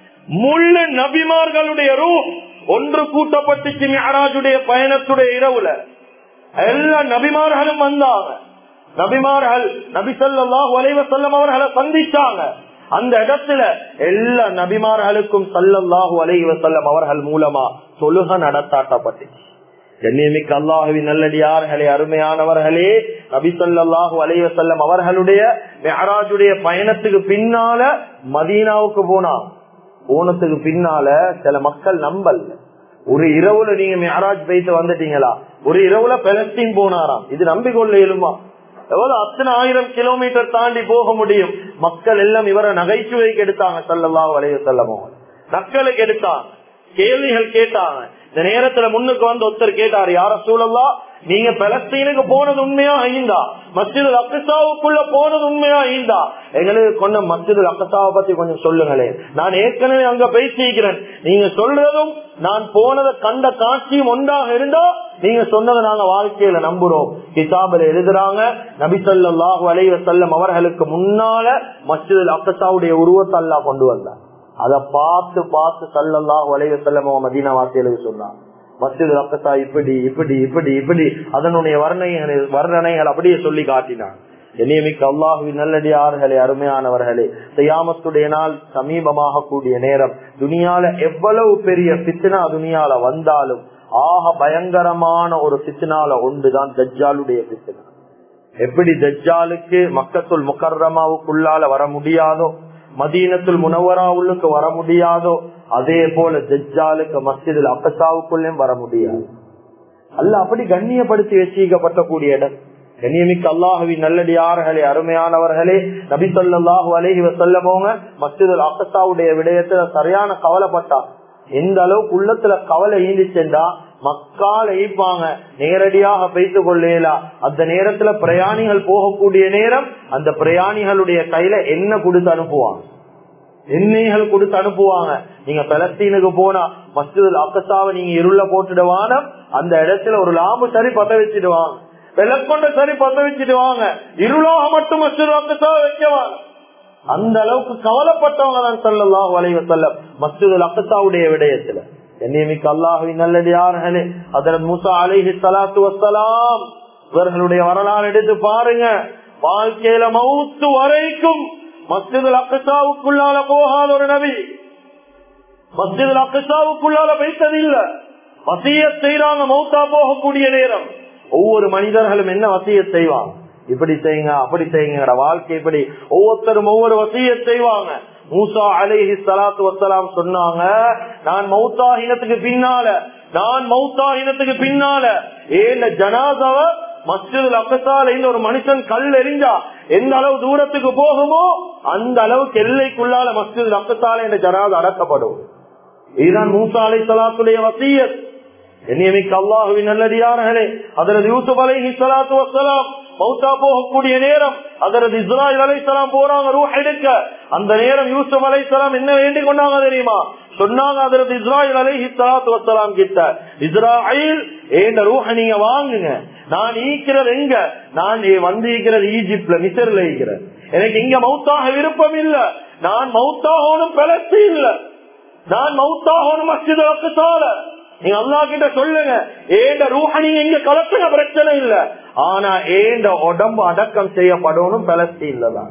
முழு நபிமார்களுடைய ரூ ஒன்று கூட்டப்பட்டுச்சு மியராஜுடைய பயணத்துடைய இரவுல எல்லா நபிமார்களும் வந்தாங்க நபிமார்கள் நபி சொல்லாஹ் வலைவ செல்லம் அவர்களை சந்திச்சாங்க அந்த இடத்துல எல்லா நபிமார்களுக்கும் சல்லல்லாஹு அலைவ செல்லம் அவர்கள் மூலமா தொழுக நடத்தாட்டப்பட்டுச்சு கண்ணியமிக்கு அல்லாஹுவி நல்லடியார்களே அருமையானவர்களே நபி சொல்லாஹு அலைவ செல்லம் அவர்களுடைய மெஹராஜுடைய பயணத்துக்கு பின்னால மதீனாவுக்கு போனாங்க போனதுக்கு பின்னால சில மக்கள் நம்பல் ஒரு இரவுல நீங்க மேராஜ் போயிட்டு வந்துட்டீங்களா ஒரு இரவுல பெலஸ்தீன் போனாராம் இது நம்பிக்கொள்ள இயலுமா எவ்வளவு அத்தனை ஆயிரம் கிலோமீட்டர் தாண்டி போக முடியும் மக்கள் எல்லாம் இவரை நகைச்சுவைக்கு எடுத்தாங்க சல்லல்லா வளைய செல்லமோ நக்களுக்கு எடுத்தாங்க கேள்விகள் கேட்டாங்க இந்த நேரத்துல முன்னுக்கு வந்து ஒருத்தர் கேட்டாரு யார சூழல்லா நீங்க பலஸ்தீனுக்கு போனது உண்மையா ஐந்தா மஸ்ஜிது அக்கசாவுக்குள்ள போனது உண்மையா ஐந்தா எங்களுக்கு கொண்ட மஸ்ஜிது அக்கசாவை பத்தி கொஞ்சம் சொல்லுங்களேன் நான் ஏற்கனவே அங்க பேசிக்கிறேன் நீங்க சொல்றதும் நான் போனதை கண்ட காட்சியும் ஒன்றாக இருந்தா நீங்க சொன்னதை நாங்க வாழ்க்கையில நம்புறோம் கிதாபில் எழுதுறாங்க நபிசல்லாஹு அலைவ செல்லம் அவர்களுக்கு முன்னால மஸ்ஜிது அக்கசாவுடைய உருவத்தை அல்லா கொண்டு வந்தார் அதை பார்த்து பார்த்து சல்லல்லாஹு அலைவ செல்லம் மதீனா வாசிகளுக்கு சொன்னாங்க மஸ்ஜித் அக்கசா இப்படி இப்படி இப்படி இப்படி அதனுடைய வர்ணனை வர்ணனைகள் அப்படியே சொல்லி காட்டினான் நியமிக்க அல்லாஹுவின் நல்லடியார்களே அருமையானவர்களே செய்யாமத்துடைய நாள் சமீபமாக கூடிய நேரம் துனியால எவ்வளவு பெரிய பித்தினா துனியால வந்தாலும் ஆக பயங்கரமான ஒரு பித்தினால ஒன்றுதான் தஜ்ஜாலுடைய பித்தினா எப்படி தஜ்ஜாலுக்கு மக்கத்துள் முக்கர்ரமாவுக்குள்ளால வர முடியாதோ மதீனத்துல் முனவரா உள்ளுக்கு வர முடியாதோ அதே போல தஜ்ஜாலுக்கு மஸ்ஜிதில் அப்பசாவுக்குள்ளேயும் வர முடியாது அல்ல அப்படி கண்ணியப்படுத்தி வச்சிக்கப்பட்ட கூடிய இடம் கண்ணியமிக்க அல்லாஹுவின் நல்லடியார்களே அருமையானவர்களே நபி சொல்லாஹு அலஹி வசல்லமோங்க மஸ்ஜிதுல் அக்கசாவுடைய விடயத்துல சரியான கவலைப்பட்டார் எந்த அளவுக்கு உள்ளத்துல கவலை ஈந்துச்சென்றா மக்கால் ஈப்பாங்க நேரடியாக பேசிக் கொள்ளேலா அந்த நேரத்துல பிரயாணிகள் போகக்கூடிய நேரம் அந்த பிரயாணிகளுடைய கையில என்ன கொடுத்து அனுப்புவாங்க எண்ணெய்கள் கொடுத்து அனுப்புவாங்க நீங்க பலஸ்தீனுக்கு போனா மஸ்ஜித் அக்கசாவை நீங்க இருள போட்டுடுவான அந்த இடத்துல ஒரு லாம்பு சரி பத்த வச்சிடுவாங்க விளக்கொண்ட சரி பத்த வச்சிடுவாங்க இருளாக மட்டும் மஸ்ஜித் அக்கசாவை வைக்கவாங்க அந்த அளவுக்கு கவலைப்பட்டவங்க தான் சொல்லலாம் வளைவ செல்ல மஸ்ஜித் அக்கசாவுடைய விடயத்துல என்னையமிக்க அல்லாஹுவின் நல்லடியார்களே அதன் மூசா அலிஹி சலாத்து வசலாம் இவர்களுடைய வரலாறு எடுத்து பாருங்க வாழ்க்கையில மவுத்து வரைக்கும் மஸ்ஜிதுல் அக்கசாவுக்குள்ளால போகாத ஒரு நபி மஸ்ஜிதுல் அக்கசாவுக்குள்ளால வைத்ததில்ல வசிய செய்யறாங்க மௌத்தா போகக்கூடிய நேரம் ஒவ்வொரு மனிதர்களும் என்ன வசிய செய்வாங்க இப்படி செய்யுங்க அப்படி செய்யுங்க வாழ்க்கை இப்படி ஒவ்வொருத்தரும் ஒவ்வொரு வசிய செய்வாங்க மூசா அலேஹி சலாத்து வசலாம் சொன்னாங்க நான் மௌத்தாஹினத்துக்கு பின்னால நான் மௌத்தாஹினத்துக்கு பின்னால ஏன் ஜனாதாவ மஸ்ஜிதுல் அக்கசால ஒரு மனுஷன் கல் எரிஞ்சா எந்த அளவு தூரத்துக்கு போகுமோ அந்த அளவுக்கு எல்லைக்குள்ளால மஸ்ஜிதுல் அக்கசால என்ற ஜனாத அடக்கப்படும் இதுதான் மூசா அலை சலாத்துடைய வசியத் என்னையமிக்க அல்லாஹுவின் நல்லடியார்களே அதரது யூசுப் அலைஹி சலாத்து வசலாம் மௌத்தா போகக்கூடிய நேரம் அதரது இஸ்ராயல் அலைசலாம் போறாங்க ரூஹ் எடுக்க அந்த நேரம் யூசுப் அலைசலாம் என்ன வேண்டிக் கொண்டாங்க தெரியுமா சொன்னாங்க அதரது இஸ்ராயல் அலைஹி சலாத்து வசலாம் கிட்ட இஸ்ராயில் ஏண்ட ரூஹ நீங்க வாங்குங்க நான் ஈக்கிறது எங்க நான் வந்து ஈக்கிறது ஈஜிப்ட்ல மிசர்ல ஈக்கிறேன் எனக்கு இங்க மௌத்தாக விருப்பம் இல்ல நான் மௌத்தாகணும் பிளத்து இல்ல நான் மௌத்தாகணும் மஸ்ஜித் சால நீங்க அல்லா கிட்ட சொல்லுங்க ஏண்ட ரூஹ நீங்க இங்க கலத்துன பிரச்சனை இல்ல ஆனா ஏண்ட உடம்பு அடக்கம் செய்யப்படணும் பலஸ்தீன்ல தான்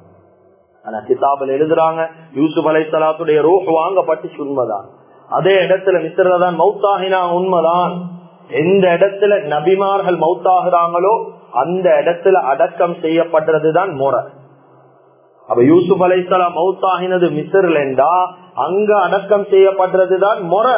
ஆனா கிதாபில் எழுதுறாங்க யூசுப் அலை சலாத்துடைய ரூஹ் வாங்கப்பட்டு உண்மைதான் அதே இடத்துல மிஸ்ரதான் தான் மௌத்தாகினா உண்மைதான் எந்த இடத்துல நபிமார்கள் மௌத்தாகிறாங்களோ அந்த இடத்துல அடக்கம் செய்யப்படுறதுதான் முறை அப்ப யூசுப் அலைசலாம் மௌத்தாகினது மிஸ்ர்லண்டா அங்க அடக்கம் செய்யப்படுறதுதான் முறை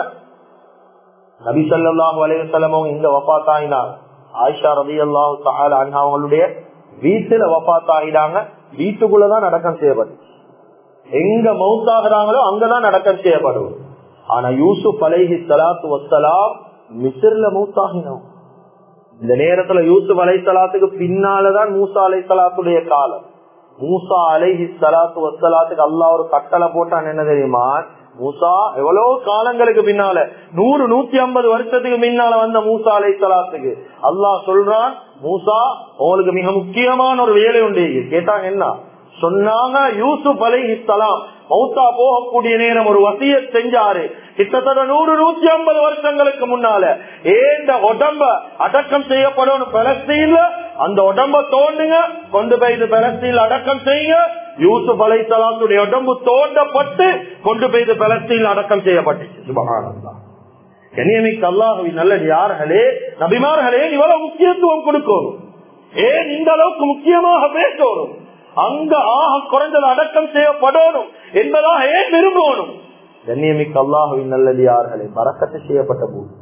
நபி சல்லாஹூ அலைவசலமும் இங்க வபாத்தாயினாங்க ஆயிஷா ரபி அல்லாஹு அவங்களுடைய வீட்டுல வபாத்தாயினாங்க வீட்டுக்குள்ளதான் அடக்கம் செய்யப்படும் எங்க மவுத்தாகிறாங்களோ அங்கதான் அடக்கம் செய்யப்படும் ஆனா யூசுப் அலைஹி சலாத்து வசலாம் மிசிர்ல மௌத்தாகினோம் இந்த நேரத்துல யூசுப் அலை சலாத்துக்கு பின்னாலதான் மூசா அலை சலாத்துடைய காலம் மூசா அலைஹி சலாத்து வசலாத்துக்கு அல்லா ஒரு கட்டளை போட்டான் என்ன தெரியுமா மூசா எவ்வளவு காலங்களுக்கு பின்னால நூறு நூத்தி ஐம்பது வருஷத்துக்கு பின்னால வந்த மூசா அலை சலாத்துக்கு அல்லாஹ் சொல்றான் மூசா உங்களுக்கு மிக முக்கியமான ஒரு வேலை உண்டு கேட்டாங்க என்ன சொன்னாங்க யூசுப் அலை இஸ்லாம் மௌத்தா போகக்கூடிய நேரம் ஒரு வசிய செஞ்சாரு கிட்டத்தட்ட நூறு நூத்தி ஐம்பது வருஷங்களுக்கு முன்னால ஏந்த உடம்ப அடக்கம் செய்யப்படும் பலஸ்தீன்ல அந்த உடம்ப தோண்டுங்க கொண்டு போய் இது பலஸ்தீன்ல அடக்கம் செய்யுங்க யூசுப் அலை சலாத்துடைய உடம்பு தோண்டப்பட்டு கொண்டு போய் இது பலஸ்தீன்ல அடக்கம் செய்யப்பட்டுச்சு சுபகானந்தா கனியமிக்கு அல்லாஹுவின் நல்லது யார்களே நபிமார்களே இவ்வளவு முக்கியத்துவம் கொடுக்கணும் ஏன் இந்த அளவுக்கு முக்கியமாக பேசணும் அங்க ஆக குறைஞ்சது அடக்கம் செய்யப்படணும் என்பதாக ஏன் விரும்பணும் கண்ணியமிக்க அல்லாஹுவின் நல்லது யார்களே பறக்கத்து செய்யப்பட்ட பூமி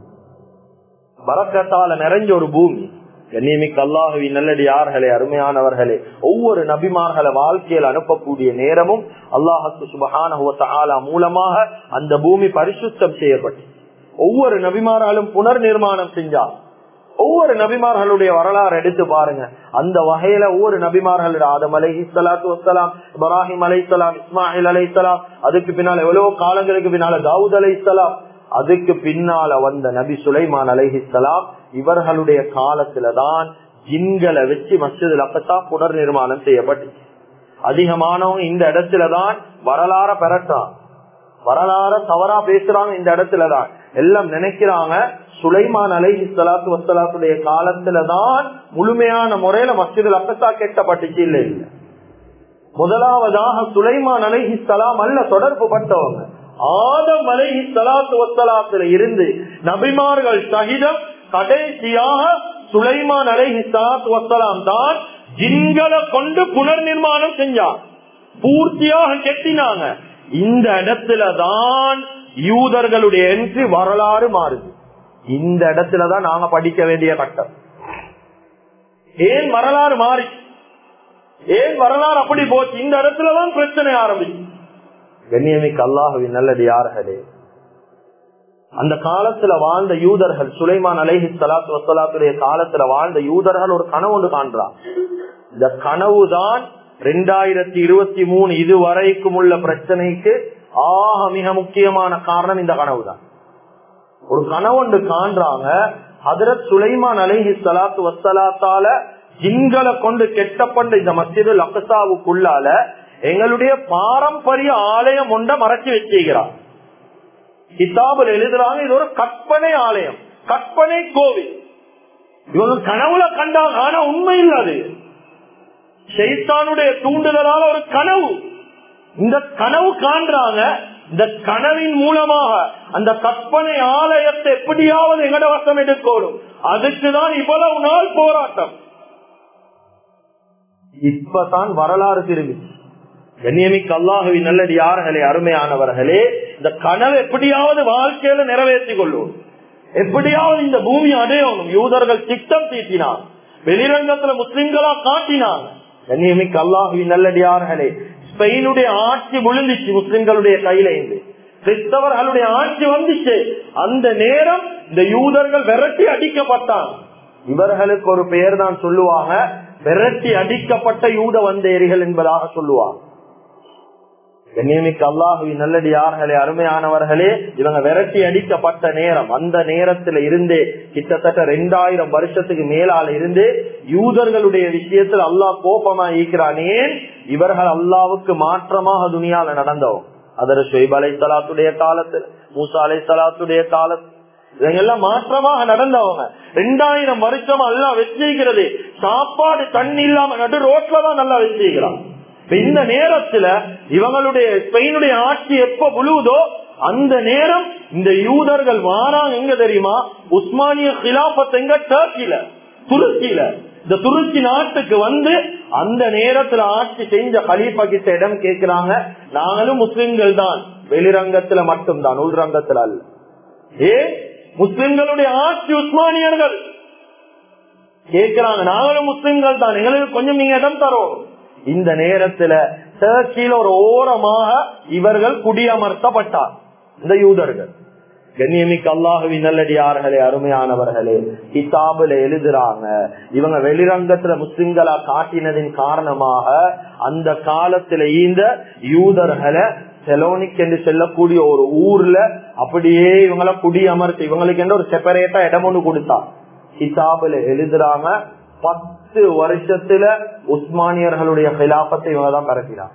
பறக்கத்தால நிறைஞ்ச ஒரு பூமி கண்ணியமிக்க அல்லாஹுவின் நல்லடி யார்களே அருமையானவர்களே ஒவ்வொரு நபிமார்களை வாழ்க்கையில் அனுப்பக்கூடிய நேரமும் அல்லாஹத்து சுபகான மூலமாக அந்த பூமி பரிசுத்தம் செய்யப்பட்டு ஒவ்வொரு நபிமாராலும் புனர் நிர்மாணம் செஞ்சார் ஒவ்வொரு நபிமார்களுடைய வரலாறு எடுத்து பாருங்க அந்த வகையில ஒவ்வொரு நபிமார்களுடைய ஆதம் அலை சலாத்து வசலாம் இப்ராஹிம் அலை சலாம் இஸ்மாயில் அலை சலாம் அதுக்கு பின்னால் எவ்வளவு காலங்களுக்கு பின்னால தாவூத் அலை சலாம் அதுக்கு பின்னால வந்த நபி சுலைமான் அலைஹிசலாம் இவர்களுடைய காலத்துலதான் ஜின்களை வச்சு மஸ்ஜிதுல் அப்பத்தா புனர் நிர்மாணம் செய்யப்பட்டு அதிகமானவங்க இந்த இடத்துலதான் வரலாற பெறட்டான் வரலாற தவறா பேசுறாங்க இந்த இடத்துலதான் எல்லாம் நினைக்கிறாங்க சுலைமான் அலைஹி சலாத்து வசலாத்துடைய காலத்துலதான் முழுமையான முறையில மஸ்ஜிதுல் அப்பத்தா கெட்டப்பட்டுச்சு இல்ல இல்ல முதலாவதாக சுலைமான் அலைஹி சலாம் அல்ல தொடர்பு பட்டவங்க ஆதம் அலைஹி சலாத்து வசலாத்துல இருந்து நபிமார்கள் சகிதம் கடைசியாக சுலைமான் அலைஹி சலாத்து வசலாம் தான் ஜின்களை கொண்டு புனர் நிர்மாணம் செஞ்சார் பூர்த்தியாக கெட்டினாங்க இந்த இடத்துலதான் யூதர்களுடைய என்ட்ரி வரலாறு மாறுது இந்த இடத்துலதான் நாங்க படிக்க வேண்டிய கட்டம் ஏன் வரலாறு மாறி ஏன் வரலாறு அப்படி போச்சு இந்த இடத்துலதான் பிரச்சனை ஆரம்பிச்சு கண்ணியமிக்கு அல்லாஹுவின் நல்லது யார்களே அந்த காலத்துல வாழ்ந்த யூதர்கள் சுலைமான் அலைஹி சலாத்து வசலாத்துடைய காலத்துல வாழ்ந்த யூதர்கள் ஒரு கனவு ஒன்று காண்றான் இந்த கனவுதான் ரெண்டாயிரத்தி இருபத்தி மூணு இதுவரைக்கும் உள்ள பிரச்சனைக்கு ஆக மிக முக்கியமான காரணம் இந்த கனவு தான் ஒரு கனவு ஒன்று காண்றாங்க ஹதரத் சுலைமான் அலைஹி சலாத்து வசலாத்தால ஜின்களை கொண்டு கெட்டப்பட்ட இந்த மசிது லக்சாவுக்குள்ளால எங்களுடைய பாரம்பரிய ஆலயம் ஒன்றை மறைச்சு வச்சுக்கிறார் கிதாபில் எழுதுறாங்க இது ஒரு கற்பனை ஆலயம் கற்பனை கோவில் இவங்க கனவுல கண்டாங்க ஆனா உண்மை இல்லாது ஷைத்தானுடைய தூண்டுதலால ஒரு கனவு இந்த கனவு காண்றாங்க இந்த கனவின் மூலமாக அந்த கற்பனை ஆலயத்தை எப்படியாவது எங்கட வசம் எடுக்கணும் அதுக்குதான் இவ்வளவு நாள் போராட்டம் இப்பதான் வரலாறு திரும்பி கண்ணியமிக்கு அல்லாஹுவி நல்லது யார்களே அருமையானவர்களே இந்த கனவு எப்படியாவது வாழ்க்கையில நிறைவேற்றிக் கொள்ளும் எப்படியாவது இந்த பூமி அடையணும் யூதர்கள் திட்டம் தீட்டினார் வெளிரங்கத்துல முஸ்லிம்களா காட்டினாங்க கண்ணியமிக்கு அல்லாஹுவி நல்லடியார்களே ஸ்பெயினுடைய ஆட்சி விழுந்துச்சு முஸ்லிம்களுடைய கையில இருந்து கிறிஸ்தவர்களுடைய ஆட்சி வந்துச்சு அந்த நேரம் இந்த யூதர்கள் விரட்டி அடிக்கப்பட்டாங்க இவர்களுக்கு ஒரு பெயர் தான் சொல்லுவாங்க விரட்டி அடிக்கப்பட்ட யூத வந்தேரிகள் என்பதாக சொல்லுவாங்க கண்ணியமிக்கு அல்லாஹுவி நல்லடியார்களே அருமையானவர்களே இவங்க விரட்டி அடிக்கப்பட்ட நேரம் அந்த நேரத்துல இருந்தே கிட்டத்தட்ட ரெண்டாயிரம் வருஷத்துக்கு மேலால இருந்து யூதர்களுடைய விஷயத்தில் அல்லாஹ் கோபமா ஈக்கிறானே இவர்கள் அல்லாவுக்கு மாற்றமாக துணியால நடந்தவங்க அதர் ஷொய்ப் அலை சலாத்துடைய காலத்தில் மூசா அலை சலாத்துடைய காலத்தில் இவங்கெல்லாம் மாற்றமாக நடந்தவங்க ரெண்டாயிரம் வருஷம் எல்லாம் வச்சிருக்கிறது சாப்பாடு தண்ணி இல்லாம நடு ரோட்ல தான் நல்லா வச்சிருக்கிறான் இந்த நேரத்துல இவங்களுடைய ஸ்பெயினுடைய ஆட்சி எப்ப விழுவுதோ அந்த நேரம் இந்த யூதர்கள் வாராங்க எங்க தெரியுமா உஸ்மானிய கிலாபத் எங்க டர்க்கில துருக்கியில இந்த துருக்கி நாட்டுக்கு வந்து அந்த நேரத்துல ஆட்சி செஞ்ச கலீஃபா கிட்ட இடம் கேட்கிறாங்க நாங்களும் முஸ்லிம்கள் தான் வெளிரங்கத்துல மட்டும்தான் உள்ரங்கத்துல அல்ல ஏ முஸ்லிம்களுடைய ஆட்சி உஸ்மானியர்கள் கேட்கிறாங்க நாங்களும் முஸ்லிம்கள் தான் எங்களுக்கு கொஞ்சம் நீங்க இடம் தரோம் இந்த நேரத்துல டர்க்கியில ஒரு ஓரமாக இவர்கள் குடியமர்த்தப்பட்டார் இந்த யூதர்கள் கண்ணியமிக்கு அல்லாஹுவின் நல்லடியார்களே அருமையானவர்களே கிதாபுல எழுதுறாங்க இவங்க வெளிரங்கத்துல முஸ்லிம்களா காட்டினதின் காரணமாக அந்த காலத்துல இந்த யூதர்களை செலோனிக் என்று செல்லக்கூடிய ஒரு ஊர்ல அப்படியே இவங்கள குடியமர்த்தி இவங்களுக்கு என்று ஒரு செப்பரேட்டா இடம் ஒண்ணு கொடுத்தா கிதாபுல எழுதுறாங்க பத்து வருஷத்துல உஸ்மானியர்களுடைய கிலாபத்தை இவங்க தான் பரப்பினாங்க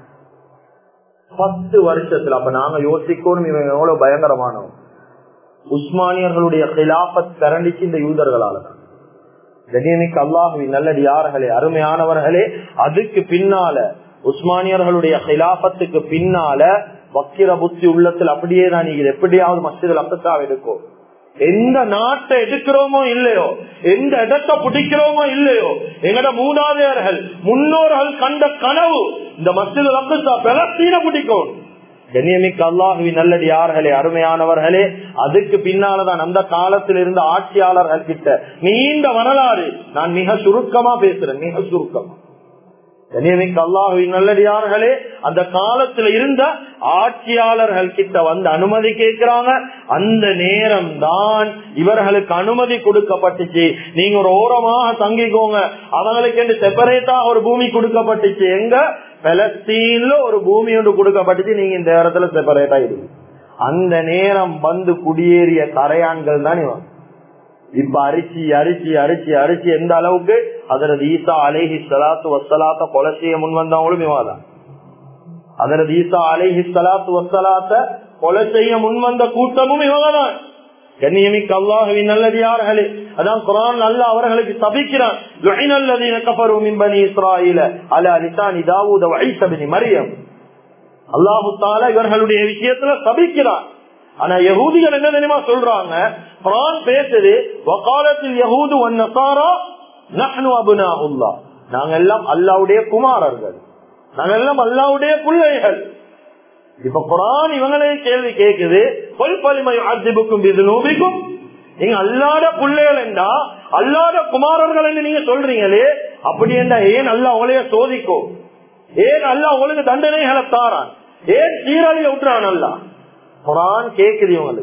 பத்து வருஷத்துல அப்ப நாங்க யோசிக்கணும் இவங்க எவ்வளவு பயங்கரமானவங்க உஸ்மானியர்களுடைய கிலாபத் கரண்டிச்சு இந்த யூதர்களால தான் கணியனிக்கு அல்லாஹுவி நல்லடியார்களே அருமையானவர்களே அதுக்கு பின்னால உஸ்மானியர்களுடைய கிலாபத்துக்கு பின்னால வக்கிர புத்தி உள்ளத்தில் அப்படியே தான் நீங்க எப்படியாவது மசிதல் அப்பத்தா எடுக்கும் எந்த நாட்டை எடுக்கிறோமோ இல்லையோ எந்த இடத்தை பிடிக்கிறோமோ இல்லையோ எங்கட மூதாதையர்கள் முன்னோர்கள் கண்ட கனவு இந்த மசித அப்பத்தா பலஸ்தீன பிடிக்கும் கண்ணியமிக்க அல்லாஹுவி நல்லது யார்களே அருமையானவர்களே அதுக்கு பின்னாலதான் அந்த காலத்தில் இருந்த ஆட்சியாளர்கள் கிட்ட நீண்ட வரலாறு நான் மிக சுருக்கமா பேசுறேன் மிக சுருக்கமா கண்ணியமிக்க அல்லாஹுவின் நல்லடியார்களே அந்த காலத்துல இருந்த ஆட்சியாளர்கள் கிட்ட வந்து அனுமதி கேட்கிறாங்க அந்த நேரம் தான் இவர்களுக்கு அனுமதி கொடுக்கப்பட்டுச்சு நீங்க ஒரு ஓரமாக தங்கிக்கோங்க அவங்களுக்கு என்று செப்பரேட்டா ஒரு பூமி கொடுக்கப்பட்டுச்சு எங்க பலஸ்தீன்ல ஒரு பூமி ஒன்று கொடுக்கப்பட்டுச்சு நீங்க இந்த இடத்துல செப்பரேட்டா இருக்கு அந்த நேரம் வந்து குடியேறிய கரையான்கள் தான் இவன் இப்ப அரிசி அரிசி அரிசி அரிசி எந்த அளவுக்கு அதரது ஈசா அலேஹி சலாத்து வசலாத்த கொலை செய்ய முன் வந்தவங்களும் இவாதான் அதரது ஈசா அலேஹி சலாத்து வசலாத்த கொலை செய்ய முன் வந்த கூட்டமும் இவங்கதான் கண்ணியமிக்க அல்லாஹுவின் நல்லடியார்களே அதான் குரான் அல்ல அவர்களுக்கு தபிக்கிறான் மரியம் அல்லாஹு தாலா இவர்களுடைய விஷயத்துல சபிக்கிறான் ஆனா யகூதிகள் என்ன தெரியுமா சொல்றாங்க குரான் பேசுது வக்காலத்தில் யகூது ஒன்னசாரா நஹ்னு அபுனா உல்லா நாங்க எல்லாம் அல்லாவுடைய குமாரர்கள் நாங்க எல்லாம் அல்லாவுடைய பிள்ளைகள் இப்ப குரான் இவங்களே கேள்வி கேக்குது பொல் பலிமை அஜிபுக்கும் நூபிக்கும் நீங்க அல்லாத பிள்ளைகள் என்றா அல்லாத குமாரர்கள் என்று நீங்க சொல்றீங்களே அப்படி என்றா ஏன் அல்ல அவங்களைய சோதிக்கும் ஏன் அல்ல உங்களுக்கு தண்டனைகளை தாரான் ஏன் சீரழிய விட்டுறான் அல்ல குரான் கேக்குது இவங்களுக்கு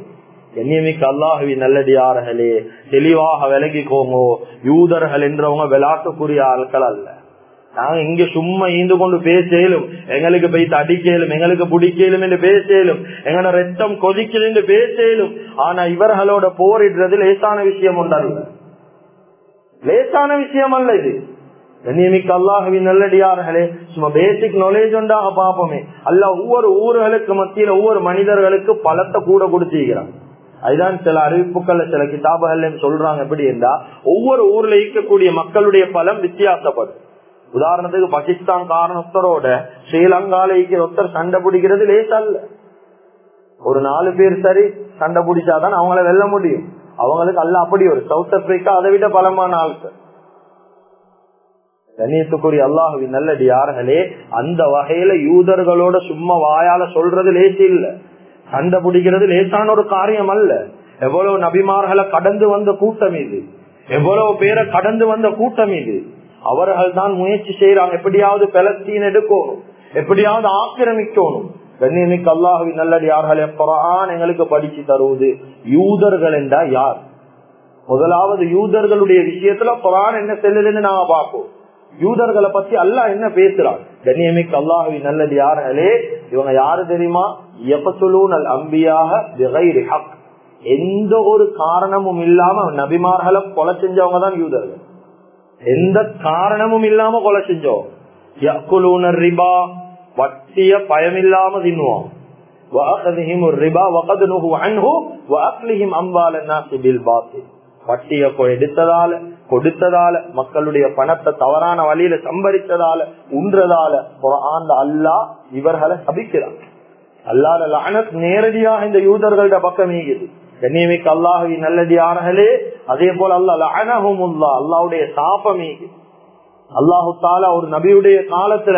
கண்ணியமிக்க அல்லாஹுவி நல்லடியார்களே தெளிவாக விலகிக்கோங்க யூதர்கள் என்றவங்க விளாட்டுக்குரிய ஆட்கள் அல்ல நாங்க இங்க சும்மா ஈந்து கொண்டு பேசலும் எங்களுக்கு போய் அடிக்கலும் எங்களுக்கு பிடிக்கலும் என்று பேசலும் எங்களோட ரத்தம் கொதிக்கலும் என்று பேசலும் ஆனா இவர்களோட போரிடுறது லேசான விஷயம் உண்டல்ல லேசான விஷயம் அல்ல இது கண்ணியமிக்க அல்லாஹுவின் நல்லடியார்களே சும்மா பேசிக் நாலேஜ் உண்டாக பார்ப்போமே அல்ல ஒவ்வொரு ஊர்களுக்கு மத்தியில ஒவ்வொரு மனிதர்களுக்கு பலத்தை கூட கொடுத்திருக்கிறான் அதுதான் சில அறிவிப்புகள்ல சில கிதாபுகள் சொல்றாங்க எப்படி என்றா ஒவ்வொரு ஊர்ல இருக்கக்கூடிய மக்களுடைய பலம் வித்தியாசப்படும் உதாரணத்துக்கு பாகிஸ்தான் காரணத்தரோட ஸ்ரீலங்கால இருக்கிற ஒருத்தர் சண்டை பிடிக்கிறது லேசல்ல ஒரு நாலு பேர் சரி சண்டை பிடிச்சாதான் அவங்கள வெல்ல முடியும் அவங்களுக்கு அல்ல அப்படி ஒரு சவுத் ஆப்பிரிக்கா அதை விட பலமான ஆட்கள் கண்ணியத்துக்குரிய அல்லாஹுவின் நல்லடி யார்களே அந்த வகையில யூதர்களோட சும்மா வாயால சொல்றது லேசி இல்ல சண்டை பிடிக்கிறது லேசான ஒரு காரியம் அல்ல எவ்வளவு நபிமார்களை கடந்து வந்த கூட்டம் இது எவ்வளவு பேரை கடந்து வந்த கூட்டம் இது அவர்கள் தான் முயற்சி செய்யறாங்க எப்படியாவது பலஸ்தீன் எடுக்கணும் எப்படியாவது ஆக்கிரமிக்கணும் கண்ணியமிக்க அல்லாஹுவின் நல்லடியார்களே குரான் எங்களுக்கு படிச்சு தருவது யூதர்கள் என்றா யார் முதலாவது யூதர்களுடைய விஷயத்துல குரான் என்ன செல்லுதுன்னு நாங்க பார்ப்போம் யூதர்களை பத்தி அல்லாஹ் என்ன பேசுறான் கண்ணியமிக்க அல்லாஹுவின் நல்லது யார்களே இவங்க யாரு தெரியுமா எப்பசுலூனல் அம்பியாக எந்த ஒரு காரணமும் இல்லாம நபிமார்களை கொலை செஞ்சவங்க தான் யூதர்கள் எந்த காரணமும் இல்லாம கொலை செஞ்சோம் யக்குலூனர் ரிபா வட்டிய பயமில்லாம தின்னுவோம் வட்டிய எடுத்ததால கொடுத்ததால மக்களுடைய பணத்தை தவறான வழியில சம்பரித்ததால உன்றதால ஆண்ட அல்லா இவர்களை சபிக்கிறார் அல்லாத லானத் நேரடியாக இந்த யூதர்களோட பக்கம் நீங்குது கண்ணியமிக்க அல்லாஹி நல்லடியார்களே அதே போல அல்லா அனஹுமுல்லா அல்லாவுடைய சாபமீகு அல்லாஹு தாலா ஒரு நபியுடைய காலத்துல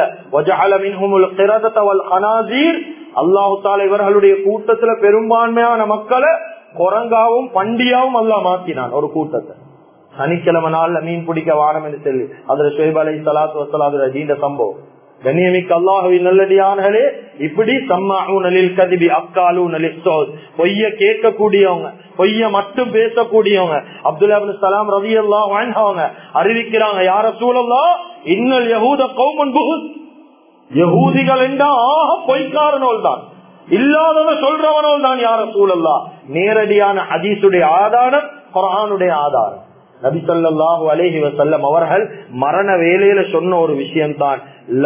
அல்லாஹு தாலா இவர்களுடைய கூட்டத்துல பெரும்பான்மையான மக்களை குரங்காவும் பண்டியாவும் அல்லா மாத்தினான் ஒரு கூட்டத்தை சனிக்கிழமை நாள்ல மீன் பிடிக்க வாரம் என்று சொல்லி அதுல ஷேப் அலை சலாத்து வசலாது நீண்ட சம்பவம் கண்ணியமிக்க அல்லாஹுவின் நல்லடியார்களே இப்படி சம்மாஹூனலில் கதிபி அக்காலு நலிஸ்தோத் பொய்ய கேட்கக்கூடியவங்க பொய்ய மட்டும் பேசக்கூடியவங்க அப்துல்லா சலாம் ரவி அல்லா வாழ்ந்தவங்க அறிவிக்கிறாங்க யார சூழல்லா இன்னல் யகூத கௌமன் புகுத் யகூதிகள் என்றா ஆக பொய்க்காரனோல் தான் இல்லாதவன சொல்றவனோல் தான் யார சூழல்லா நேரடியான ஹதீசுடைய ஆதாரம் குரானுடைய ஆதாரம் நபி சொல்லாஹு அலேஹி வசல்லம் அவர்கள் மரண வேலையில சொன்ன ஒரு விஷயம் தான்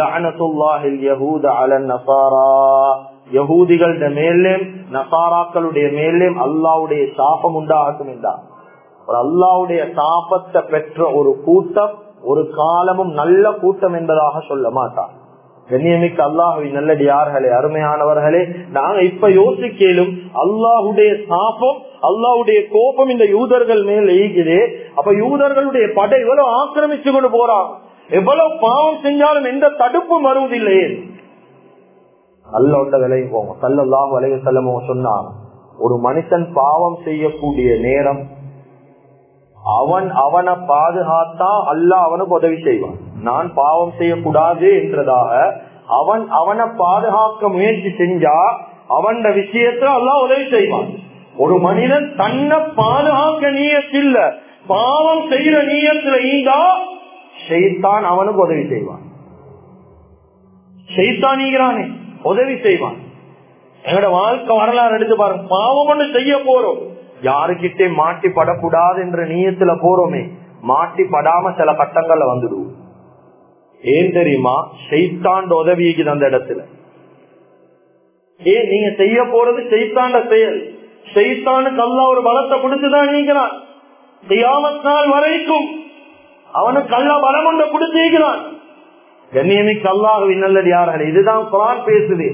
யகூதிகள மேலேயும் நசாராக்களுடைய மேலேயும் அல்லாவுடைய சாபம் உண்டாகட்டும் என்றார் ஒரு அல்லாவுடைய சாபத்தை பெற்ற ஒரு கூட்டம் ஒரு காலமும் நல்ல கூட்டம் என்பதாக சொல்ல மாட்டார் கண்ணியமிக்க அல்லாஹுவின் நல்லடியார்களே அருமையானவர்களே நாங்க இப்ப யோசிக்கலும் அல்லாஹுடைய சாபம் அல்லாஹுடைய கோபம் இந்த யூதர்கள் மேல் ஈகுது அப்ப யூதர்களுடைய படை எவ்வளவு ஆக்கிரமிச்சு கொண்டு போறாங்க எவ்வளவு பாவம் செஞ்சாலும் எந்த தடுப்பும் வருவதில்லையே அல்லோட்ட விலையும் போங்க சல்லாஹு அலைய செல்லமோ சொன்னாங்க ஒரு மனுஷன் பாவம் செய்யக்கூடிய நேரம் அவன் அவனை பாதுகாத்தா அல்ல அவனுக்கு உதவி செய்வான் நான் பாவம் செய்யக்கூடாது என்றதாக அவன் அவனை பாதுகாக்க முயற்சி செஞ்சா அவன் விஷயத்துல எல்லாம் உதவி செய்வான் ஒரு மனிதன் தன்னை பாதுகாக்க நீயத்தில்ல பாவம் செய்யற நீயத்துல ஈந்தா செய்தான் அவனுக்கு உதவி செய்வான் செய்தான் ஈகிறானே உதவி செய்வான் எங்களோட வாழ்க்கை வரலாறு எடுத்து பாருங்க பாவம் ஒண்ணு செய்ய போறோம் யாருக்கிட்டே மாட்டி படக்கூடாது என்ற நீயத்துல போறோமே மாட்டி படாம சில கட்டங்கள்ல வந்துடுவோம் ஏன் தெரியுமா செய்தாண்ட உதவிக்குது அந்த இடத்துல ஏன் நீங்க செய்ய போறது செய்தாண்ட செயல் செய்தானுக்கு அல்ல ஒரு பலத்தை கொடுத்துதான் நீங்கிறான் தியாமத் நாள் வரைக்கும் அவனுக்கு அல்ல பலம் ஒன்று கொடுத்திருக்கிறான் கண்ணியமிக்க அல்லாஹுவின் நல்லது யார்கள் இதுதான் குரான் பேசுது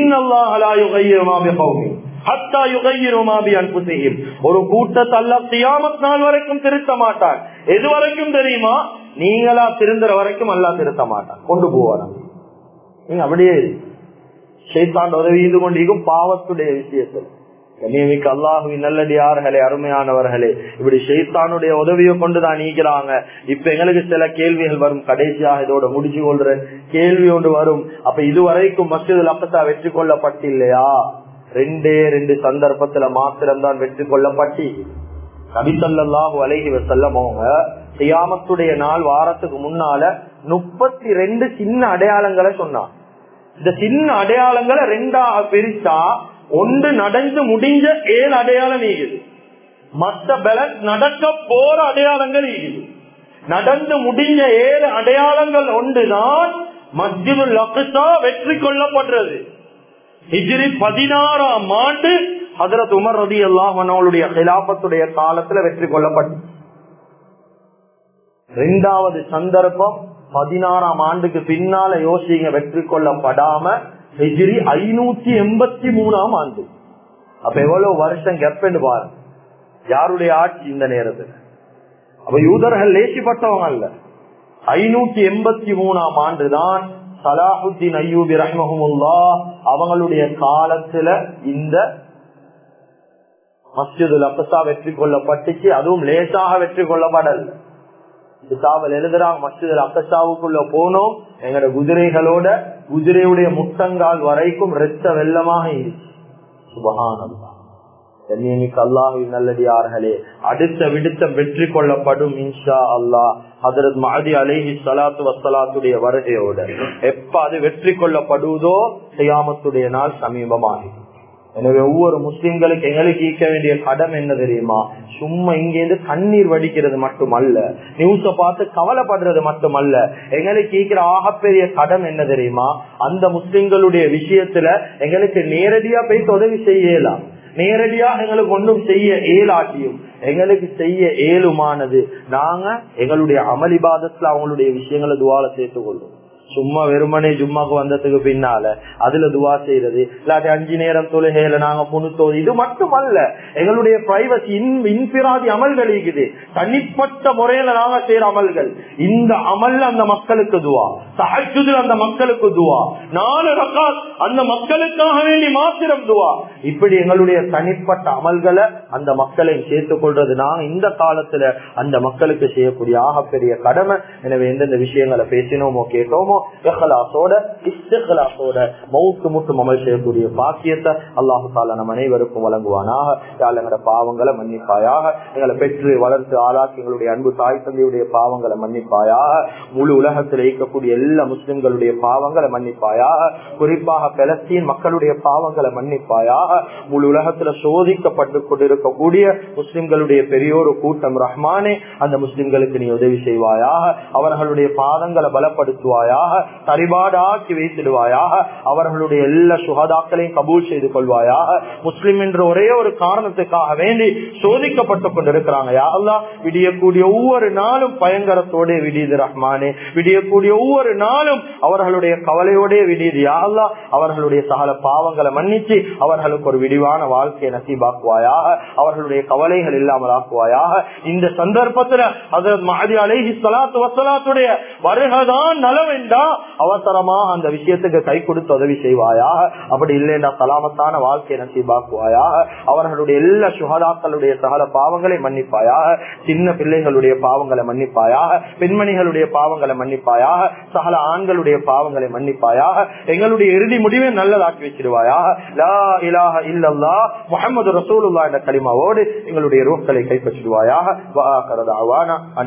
ஒரு கூட்டத்தை அல்ல தியாமத் நாள் வரைக்கும் திருத்த மாட்டான் எது வரைக்கும் தெரியுமா நீங்களா திருந்துற வரைக்கும் அல்லா திருத்த மாட்டான் கொண்டு போவாராம் நீங்க அப்படியே சைத்தாண்ட உதவி இது கொண்டிருக்கும் பாவத்துடைய விஷயத்தில் கண்ணியமிக்க அல்லாஹுவின் நல்லடியார்களே அருமையானவர்களே இப்படி ஷெய்தானுடைய உதவியை கொண்டுதான் நீக்கிறாங்க இப்ப எங்களுக்கு சில கேள்விகள் வரும் கடைசியாக இதோட முடிச்சு கொள்றேன் கேள்வி ஒன்று வரும் அப்ப இதுவரைக்கும் மசிதில் அப்பத்தா வெற்றி கொள்ளப்பட்டில்லையா ரெண்டே ரெண்டு சந்தர்ப்பத்துல மாத்திரம்தான் வெற்றி கொள்ளப்பட்டி நபிசல்லாஹு அலைஹி வசல்லம் அவங்க சியாமத்துடைய நாள் வாரத்துக்கு முன்னால முப்பத்தி ரெண்டு சின்ன அடையாளங்களை சொன்னான் இந்த சின்ன அடையாளங்களை ரெண்டாக பிரிச்சா ஒன்று நடந்து முடிஞ்ச ஏழு அடையாளம் நீக்குது மற்ற பலன் நடக்க போற அடையாளங்கள் நீக்குது நடந்து முடிஞ்ச ஏழு அடையாளங்கள் ஒன்றுதான் மஸ்ஜிதுல் அக்ஸா வெற்றி கொள்ளப்படுறது ஹிஜ்ரி பதினாறாம் ஆண்டு ஹதரத் உமர் ரதி அல்லாஹனுடைய கிலாபத்துடைய காலத்துல வெற்றி கொள்ளப்பட்டு இரண்டாவது சந்தர்ப்பம் பதினாறாம் ஆண்டுக்கு பின்னால யோசிங்க வெற்றி கொள்ளப்படாம ஹிஜ்ரி ஐநூத்தி எண்பத்தி மூணாம் ஆண்டு அப்ப எவ்வளவு வருஷம் கெப்பன்னு பாருங்க யாருடைய ஆட்சி இந்த நேரத்துல அப்ப யூதர்கள் லேசிப்பட்டவங்க அல்ல ஐநூத்தி எண்பத்தி மூணாம் ஆண்டு தான் சலாஹுத்தீன் ஐயூபி ரஹ்மஹமுல்லா அவங்களுடைய காலத்துல இந்த மஸ்ஜிதுல் அப்சா வெற்றி கொள்ளப்பட்டுச்சு அதுவும் லேசாக வெற்றி கொள்ளப்படல் கிதாபில் எழுதுறாங்க மஸ்ஜிதுல் அக்கசாவுக்குள்ள போனோம் எங்கட குதிரைகளோட குதிரையுடைய முட்டங்கால் வரைக்கும் ரத்த வெள்ளமாக இருந்துச்சு சுபகானந்தா கண்ணியமிக்கு அல்லாஹின் நல்லடியார்களே அடுத்த விடுத்த வெற்றி கொள்ளப்படும் இன்ஷா அல்லாஹ் ஹதரத் மஹதி அலேஹி சலாத்து வசலாத்துடைய வருகையோட எப்ப அது வெற்றி கொள்ளப்படுவதோ செய்யாமத்துடைய நாள் சமீபமாகி எனவே ஒவ்வொரு முஸ்லிம்களுக்கு எங்களுக்கு ஈக்க வேண்டிய கடன் என்ன தெரியுமா சும்மா இங்கேருந்து கண்ணீர் வடிக்கிறது மட்டுமல்ல நியூஸ பார்த்து கவலைப்படுறது மட்டுமல்ல எங்களுக்கு ஈக்கிற ஆகப்பெரிய கடன் என்ன தெரியுமா அந்த முஸ்லிம்களுடைய விஷயத்துல எங்களுக்கு நேரடியா போய் உதவி செய்யலாம் நேரடியா எங்களுக்கு ஒன்றும் செய்ய இயலாட்டியும் எங்களுக்கு செய்ய இயலுமானது நாங்க எங்களுடைய அமளிபாதத்துல அவங்களுடைய விஷயங்களை துவால சேர்த்துக் கொள்வோம் சும்மா வெறுமனே ஜும்மாக்கு வந்ததுக்கு பின்னால அதுல துவா செய்யறது இல்லாட்டி அஞ்சு நேரம் தொழுகையில நாங்க புணுத்தோது இது மட்டுமல்ல எங்களுடைய பிரைவசி இன்பிராதி அமல்கள் இருக்குது தனிப்பட்ட முறையில நாங்க செய்யற அமல்கள் இந்த அமல் அந்த மக்களுக்கு துவா சஹஜுதில் அந்த மக்களுக்கு துவா நாலு ரகாத் அந்த மக்களுக்காக வேண்டி மாத்திரம் துவா இப்படி எங்களுடைய தனிப்பட்ட அமல்களை அந்த மக்களை சேர்த்துக் கொள்றது நாங்க இந்த காலத்துல அந்த மக்களுக்கு செய்யக்கூடிய ஆகப்பெரிய கடமை எனவே எந்தெந்த விஷயங்களை பேசினோமோ கேட்டோமோ இஹ்லாசோட இஸ்திஹலாசோட மவுத்து முட்டும் அமல் செய்யக்கூடிய பாக்கியத்தை அல்லாஹு தாலா நம் அனைவருக்கும் வழங்குவானாக யாழ் எங்களோட பாவங்களை மன்னிப்பாயாக எங்களை பெற்று வளர்த்து ஆளாக்கி எங்களுடைய அன்பு தாய் தந்தையுடைய பாவங்களை மன்னிப்பாயாக முழு உலகத்தில் இருக்கக்கூடிய எல்லா முஸ்லிம்களுடைய பாவங்களை மன்னிப்பாயாக குறிப்பாக பெலஸ்தீன் மக்களுடைய பாவங்களை மன்னிப்பாயாக முழு உலகத்துல சோதிக்கப்பட்டு கொண்டிருக்கக்கூடிய முஸ்லிம்களுடைய பெரியோரு கூட்டம் ரஹ்மானே அந்த முஸ்லிம்களுக்கு நீ உதவி செய்வாயாக அவர்களுடைய பாதங்களை பலப்படுத்துவாயாக தரிபாடாக்கி வைத்திடுவாயாக அவர்களுடைய எல்லா சுகதாக்களையும் கபூல் செய்து கொள்வாயாக முஸ்லிம் என்ற ஒரே ஒரு காரணத்துக்காக வேண்டி சோதிக்கப்பட்டுக் கொண்டிருக்கிறாங்க யாரெல்லாம் விடியக்கூடிய ஒவ்வொரு நாளும் பயங்கரத்தோட விடியுது ரஹ்மானே விடியக்கூடிய ஒவ்வொரு நாளும் அவர்களுடைய கவலையோட விடியுது யாரெல்லாம் அவர்களுடைய சகல பாவங்களை மன்னிச்சு அவர்களுக்கு ஒரு விடிவான வாழ்க்கையை நசீபாக்குவாயாக அவர்களுடைய கவலைகள் இல்லாமல் ஆக்குவாயாக இந்த சந்தர்ப்பத்துல அதற்கு மஹதி அலேஹி சலாத்து வசலாத்துடைய வருகதான் நலவென்றா அவசரமா அந்த விஷயத்துக்கு கை கொடுத்து உதவி செய்வாயாக அப்படி இல்லைன்னா சலாமத்தான வாழ்க்கையை நசீபாக்குவாயாக அவர்களுடைய எல்லா சுகதாக்களுடைய சகல பாவங்களை மன்னிப்பாயாக சின்ன பிள்ளைகளுடைய பாவங்களை மன்னிப்பாயாக பெண்மணிகளுடைய பாவங்களை மன்னிப்பாயாக சகல ஆண்களுடைய பாவங்களை மன்னிப்பாயாக எங்களுடைய இறுதி முடிவை நல்லதாக்கி வச்சிருவாயாக லா இலாஹ இல்லல்லா முகமது ரசூலுல்லா என்ற களிமாவோடு எங்களுடைய ரூக்களை கைப்பற்றிடுவாயாக